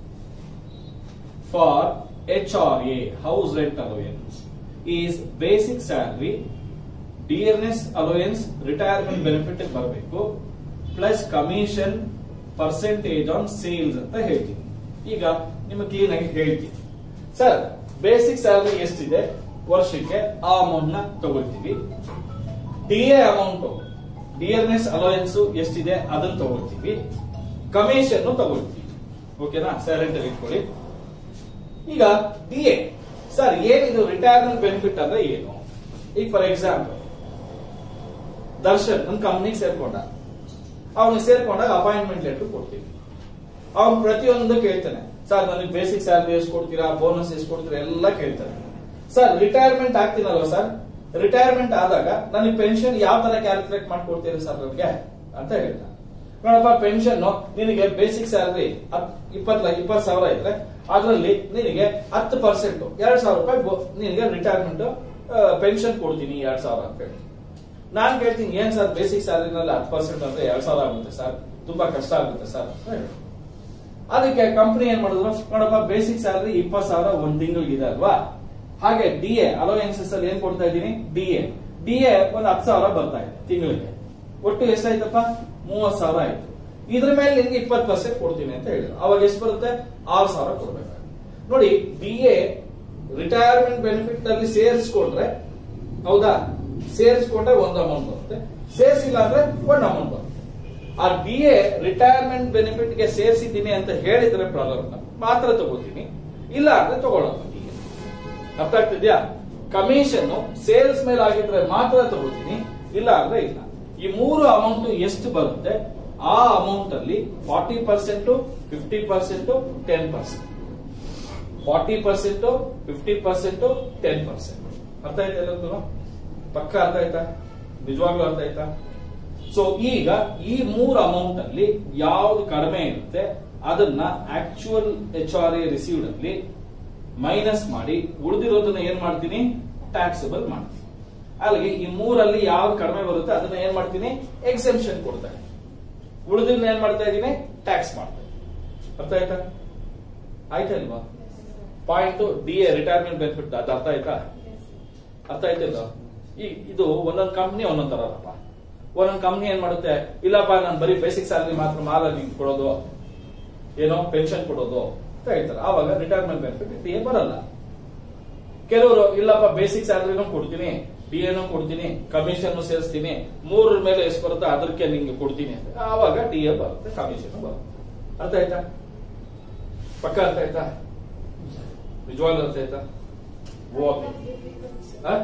for H R A house rent allowance is basic salary dearness allowance retirement benefit ಬರಬೇಕು plus commission percentage on sales ಅಂತ ಹೇಳ್ತೀನಿ ಈಗ ನಿಮಗೆ ಕ್ಲೀನ್ ಆಗಿ ಹೇಳ್ತೀನಿ ಸರ್ ಬೇಸಿಕ್ ಸ್ಯಾಲರಿ ಎಷ್ಟಿದೆ ವರ್ಷಕ್ಕೆ ಆ ಅಮೌಂಟ್ ನ ತಗೊಳ್ತೀವಿ D A amount dearness allowance ಎಷ್ಟಿದೆ ಅದನ್ನ ತಗೊಳ್ತೀವಿ ಕಮಿಷನ್ ತಗೊಳ್ತೀವಿ ಓಕೆನಾ ಸೈಲೆಂಟ್ ಅಲ್ಲಿ ಇಟ್ಕೊಳ್ಳಿ ಈಗ ಡಿ ಎ ಸರ್ ಏನಿದು ರಿಟೈರ್ಮೆಂಟ್ ಬೆನಿಫಿಟ್ ಅಂದ್ರೆ ಏನು ಈಗ ಫಾರ್ ಎಕ್ಸಾಂಪಲ್ ದರ್ಶನ್ ನನ್ನ ಕಂಪ್ನಿಗೆ ಸೇರ್ಕೊಂಡ ಅವನಿಗೆ ಸೇರ್ಕೊಂಡಾಗ ಅಪಾಯಿಂಟ್ಮೆಂಟ್ ಲೆಟರ್ ಕೊಡ್ತೀವಿ ಅವ್ನು ಪ್ರತಿಯೊಂದು ಕೇಳ್ತಾನೆ ಸರ್ ನನಗೆ ಬೇಸಿಕ್ ಸ್ಯಾಲರಿ ಎಷ್ಟು ಕೊಡ್ತೀರಾ ಬೋನಸ್ ಎಷ್ಟು ಕೊಡ್ತೀರಾ ಎಲ್ಲ ಕೇಳ್ತಾನೆ ಸರ್ ರಿಟೈರ್ಮೆಂಟ್ ಆಗ್ತೀನಲ್ವ ಸರ್ ರಿಟೈರ್ಮೆಂಟ್ ಆದಾಗ ನನಗೆ ಪೆನ್ಷನ್ ಯಾವ ತರ ಕ್ಯಾಲ್ಕುಲೇಟ್ ಮಾಡ್ಕೊಡ್ತೀರಿ ಸರ್ ನನಗೆ ಅಂತ ಹೇಳ್ತಾನೆ ನೋಡಪ್ಪ ಪೆನ್ಷನ್ ನಿನಗೆ ಬೇಸಿಕ್ ಸ್ಯಾಲರಿ ಇಪ್ಪತ್ ಇಪ್ಪತ್ತು ಸಾವಿರ ಇದ್ರೆ ಅದರಲ್ಲಿ ನಿನಗೆ ಹತ್ತು ಪರ್ಸೆಂಟ್ ಎರಡ್ ಸಾವಿರ ರೂಪಾಯಿ ಬೊ- ನಿನಗೆ ರಿಟೈರ್ಮೆಂಟ್ ಪೆನ್ಷನ್ ಕೊಡ್ತೀನಿ ಎರಡ್ ಸಾವಿರ ಅಂತ ಹೇಳಿ ನಾನ್ ಕೇಳ್ತೀನಿ ಏನ್ ಸರ್ ಬೇಸಿಕ್ ಸ್ಯಾಲರಿನಲ್ಲಿ ಹತ್ತು ಪರ್ಸೆಂಟ್ ಅಂದ್ರೆ ಎರಡ್ ಸಾವಿರ ಆಗುತ್ತೆ ಸರ್ ತುಂಬಾ ಕಷ್ಟ ಆಗುತ್ತೆ ಸರ್ ಅಂತ ಹೇಳಿ. ಅದಕ್ಕೆ ಕಂಪನಿ ಏನ್ ಮಾಡಿದ್ರು ನೋಡಪ್ಪ ಬೇಸಿಕ್ ಸ್ಯಾಲರಿ ಇಪ್ಪತ್ತು ಸಾವಿರ ಒಂದ್ ತಿಂಗಳಿಗೆ ಇದೆ ಅಲ್ವಾ ಹಾಗೆ ಡಿ ಎ ಅಲೋಯನ್ಸಸ್ ಅಲ್ಲಿ ಏನ್ ಕೊಡ್ತಾ ಇದ್ದೀನಿ ಡಿ ಎ ಡಿ ಎ ಒಂದ್ ಹತ್ತು ಸಾವಿರ ಬರ್ತಾ ಇದೆ ತಿಂಗಳಿಗೆ ಒಟ್ಟು ಎಷ್ಟಾಯ್ತಪ್ಪ ಮೂವತ್ ಸಾವಿರ ಆಯ್ತು ಇದ್ರ ಮೇಲೆ ನಿನ್ಗೆ ಇಪ್ಪತ್ತು ಪರ್ಸೆಂಟ್ ಕೊಡ್ತೀನಿ ಅಂತ ಹೇಳಿದ್ರು ಅವಾಗ ಎಷ್ಟು ಬರುತ್ತೆ ಆರು ಸಾವಿರ ಕೊಡ್ಬೇಕಾಗುತ್ತೆ ನೋಡಿ ಡಿ ಎ ರಿಟೈರ್ಮೆಂಟ್ ಬೆನಿಫಿಟ್ ಅಲ್ಲಿ ಸೇರಿಸ್ಕೊಂಡ್ರೆ ಹೌದಾ ಸೇರಿಸ್ಕೊಂಡ್ರೆ ಒಂದು ಅಮೌಂಟ್ ಬರುತ್ತೆ ಸೇರಿಸಿಲ್ಲ ಅಂದ್ರೆ ಒಂದು ಅಮೌಂಟ್ ಬರುತ್ತೆ ಆ ಡಿ ಎ ರಿಟೈರ್ಮೆಂಟ್ ಬೆನಿಫಿಟ್ ಗೆ ಸೇರಿಸಿದ್ದೀನಿ ಅಂತ ಹೇಳಿದ್ರೆ ಪ್ರಾಬ್ಲಮ್ ಮಾತ್ರ ತಗೋತೀನಿ ಇಲ್ಲ ಅಂದ್ರೆ ತಗೊಳ್ಳೋದು ಡಿ ಎ ಅರ್ಥ ಆಗ್ತಿದ್ಯಾ ಕಮಿಷನ್ ಸೇಲ್ಸ್ ಮೇಲೆ ಆಗಿದ್ರೆ ಮಾತ್ರ ತಗೋತೀನಿ ಇಲ್ಲ ಅಂದ್ರೆ ಇಲ್ಲ ಈ ಮೂರು ಅಮೌಂಟ್ ಎಷ್ಟು ಬರುತ್ತೆ ಆ ಅಮೌಂಟ್ ಅಲ್ಲಿ forty percent fifty percent ten percent forty percent fifty percent ten percent ಅರ್ಥ ಆಯ್ತಾ ಎಲ್ಲರಿಗೂ ಪಕ್ಕ ಅರ್ಥ ಆಯ್ತಾ ನಿಜವಾಗ್ಲೂ ಅರ್ಥ ಆಯ್ತಾ ಸೊ ಈಗ ಈ ಮೂರು ಅಮೌಂಟ್ ಅಲ್ಲಿ ಯಾವ್ದು ಕಡಿಮೆ ಇರುತ್ತೆ ಅದನ್ನ actual H R A received ಅಲ್ಲಿ ಮೈನಸ್ ಮಾಡಿ ಉಳಿದಿರೋದನ್ನ ಏನ್ ಮಾಡ್ತೀನಿ ಟ್ಯಾಕ್ಸಬಲ್ ಮಾಡ್ತೀನಿ ಅಲ್ಲಿಗೆ ಈ ಮೂರಲ್ಲಿ ಯಾವ್ದು ಕಡಿಮೆ ಬರುತ್ತೆ ಅದನ್ನ ಏನ್ ಮಾಡ್ತೀನಿ ಎಕ್ಸೆಂಪ್ಷನ್ ಕೊಡ್ತಾ ಇದ್ದೀನಿ ಉಳಿದಿನ ಏನ್ ಮಾಡ್ತಾ ಇದ್ದೀನಿ ಟ್ಯಾಕ್ಸ್ ಮಾಡ್ತಾ ಇದ್ದೀನಿ ಅರ್ಥ ಆಯ್ತಾ ಆಯ್ತಾ ಇಲ್ವಾ point D A retirement benefit ಅದು ಅರ್ಥ ಆಯ್ತಾ ಅರ್ಥ ಆಯ್ತಿಲ್ಲ ಈ ಇದು ಒಂದೊಂದು ಕಂಪ್ನಿ ಒಂದೊಂದ್ ತರ ಅಲ್ಲಪ್ಪ ಒಂದೊಂದು ಕಂಪ್ನಿ ಏನ್ ಮಾಡುತ್ತೆ ಇಲ್ಲಪ್ಪ ನಾನು ಬರೀ ಬೇಸಿಕ್ ಸ್ಯಾಲರಿ ಮಾತ್ರ ಮಾಲ ನಿಂಗೆ ಕೊಡೋದು ಏನೋ ಪೆನ್ಷನ್ ಕೊಡೋದು ಅಂತ ಹೇಳ್ತಾರೆ ಆವಾಗ ರಿಟೈರ್ಮೆಂಟ್ ಬೆನಿಫಿಟ್ ಡಿ ಎ ಬರಲ್ಲ ಕೆಲವರು ಇಲ್ಲಪ್ಪ ಬೇಸಿಕ್ ಸ್ಯಾಲರಿನೂ ಕೊಡ್ತೀನಿ ಡಿ ಎನೂ ಕೊಡ್ತೀನಿ ಕಮಿಷನ್ ಸೇರಿಸ್ತೀನಿ ಮೂರರ ಮೇಲೆ ಎಷ್ಟು ಬರುತ್ತೆ ಅದಕ್ಕೆ ನಿಂಗೆ ಕೊಡ್ತೀನಿ ಅಂತ ಆವಾಗ ಡಿ ಎ ಬರುತ್ತೆ ಕಮಿಷನ್ ಬರುತ್ತೆ ಅರ್ಥ ಆಯ್ತಾ ಪಕ್ಕ ಅರ್ಥ ಆಯ್ತಾ ನಿಜವಾಗ್ಲೂ ಅರ್ಥ ಆಯ್ತಾ ಓಕೆ Huh?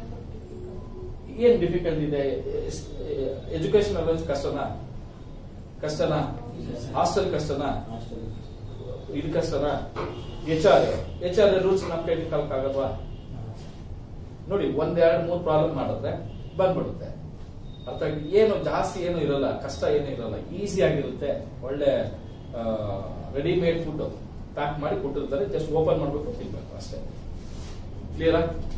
ಏನ್ ಡಿಫಿಕಲ್ಟ್ ಇದೆ ಎಜುಕೇಶನ್ ಅಲೋನ್ಸ್ ಕಷ್ಟನಾ ಕಷ್ಟನಾ ಹಾಸ್ಟೆಲ್ ಕಷ್ಟನಾ ಇದು ಕಷ್ಟನಾ H R H R rules ನಮ್ ಕೈಲಿ ಆಗಲ್ವಾ ನೋಡಿ ಒಂದ್ ಎರಡ್ ಮೂರ್ ಪ್ರಾಬ್ಲಮ್ ಮಾಡಿದ್ರೆ ಬಂದ್ಬಿಡುತ್ತೆ ಅರ್ಥ ಆಗಿ- ಏನು ಜಾಸ್ತಿ ಏನು ಇರಲ್ಲ ಕಷ್ಟ ಏನು ಇರಲ್ಲ ಈಸಿ ಆಗಿರುತ್ತೆ ಒಳ್ಳೆ ರೆಡಿಮೇಡ್ ಫುಡ್ ಪ್ಯಾಕ್ ಮಾಡಿ ಕೊಟ್ಟಿರ್ತಾರೆ ಜಸ್ಟ್ ಓಪನ್ ಮಾಡ್ಬೇಕು ತಿನ್ಬೇಕು ಅಷ್ಟೇ ಕ್ಲಿಯರಾ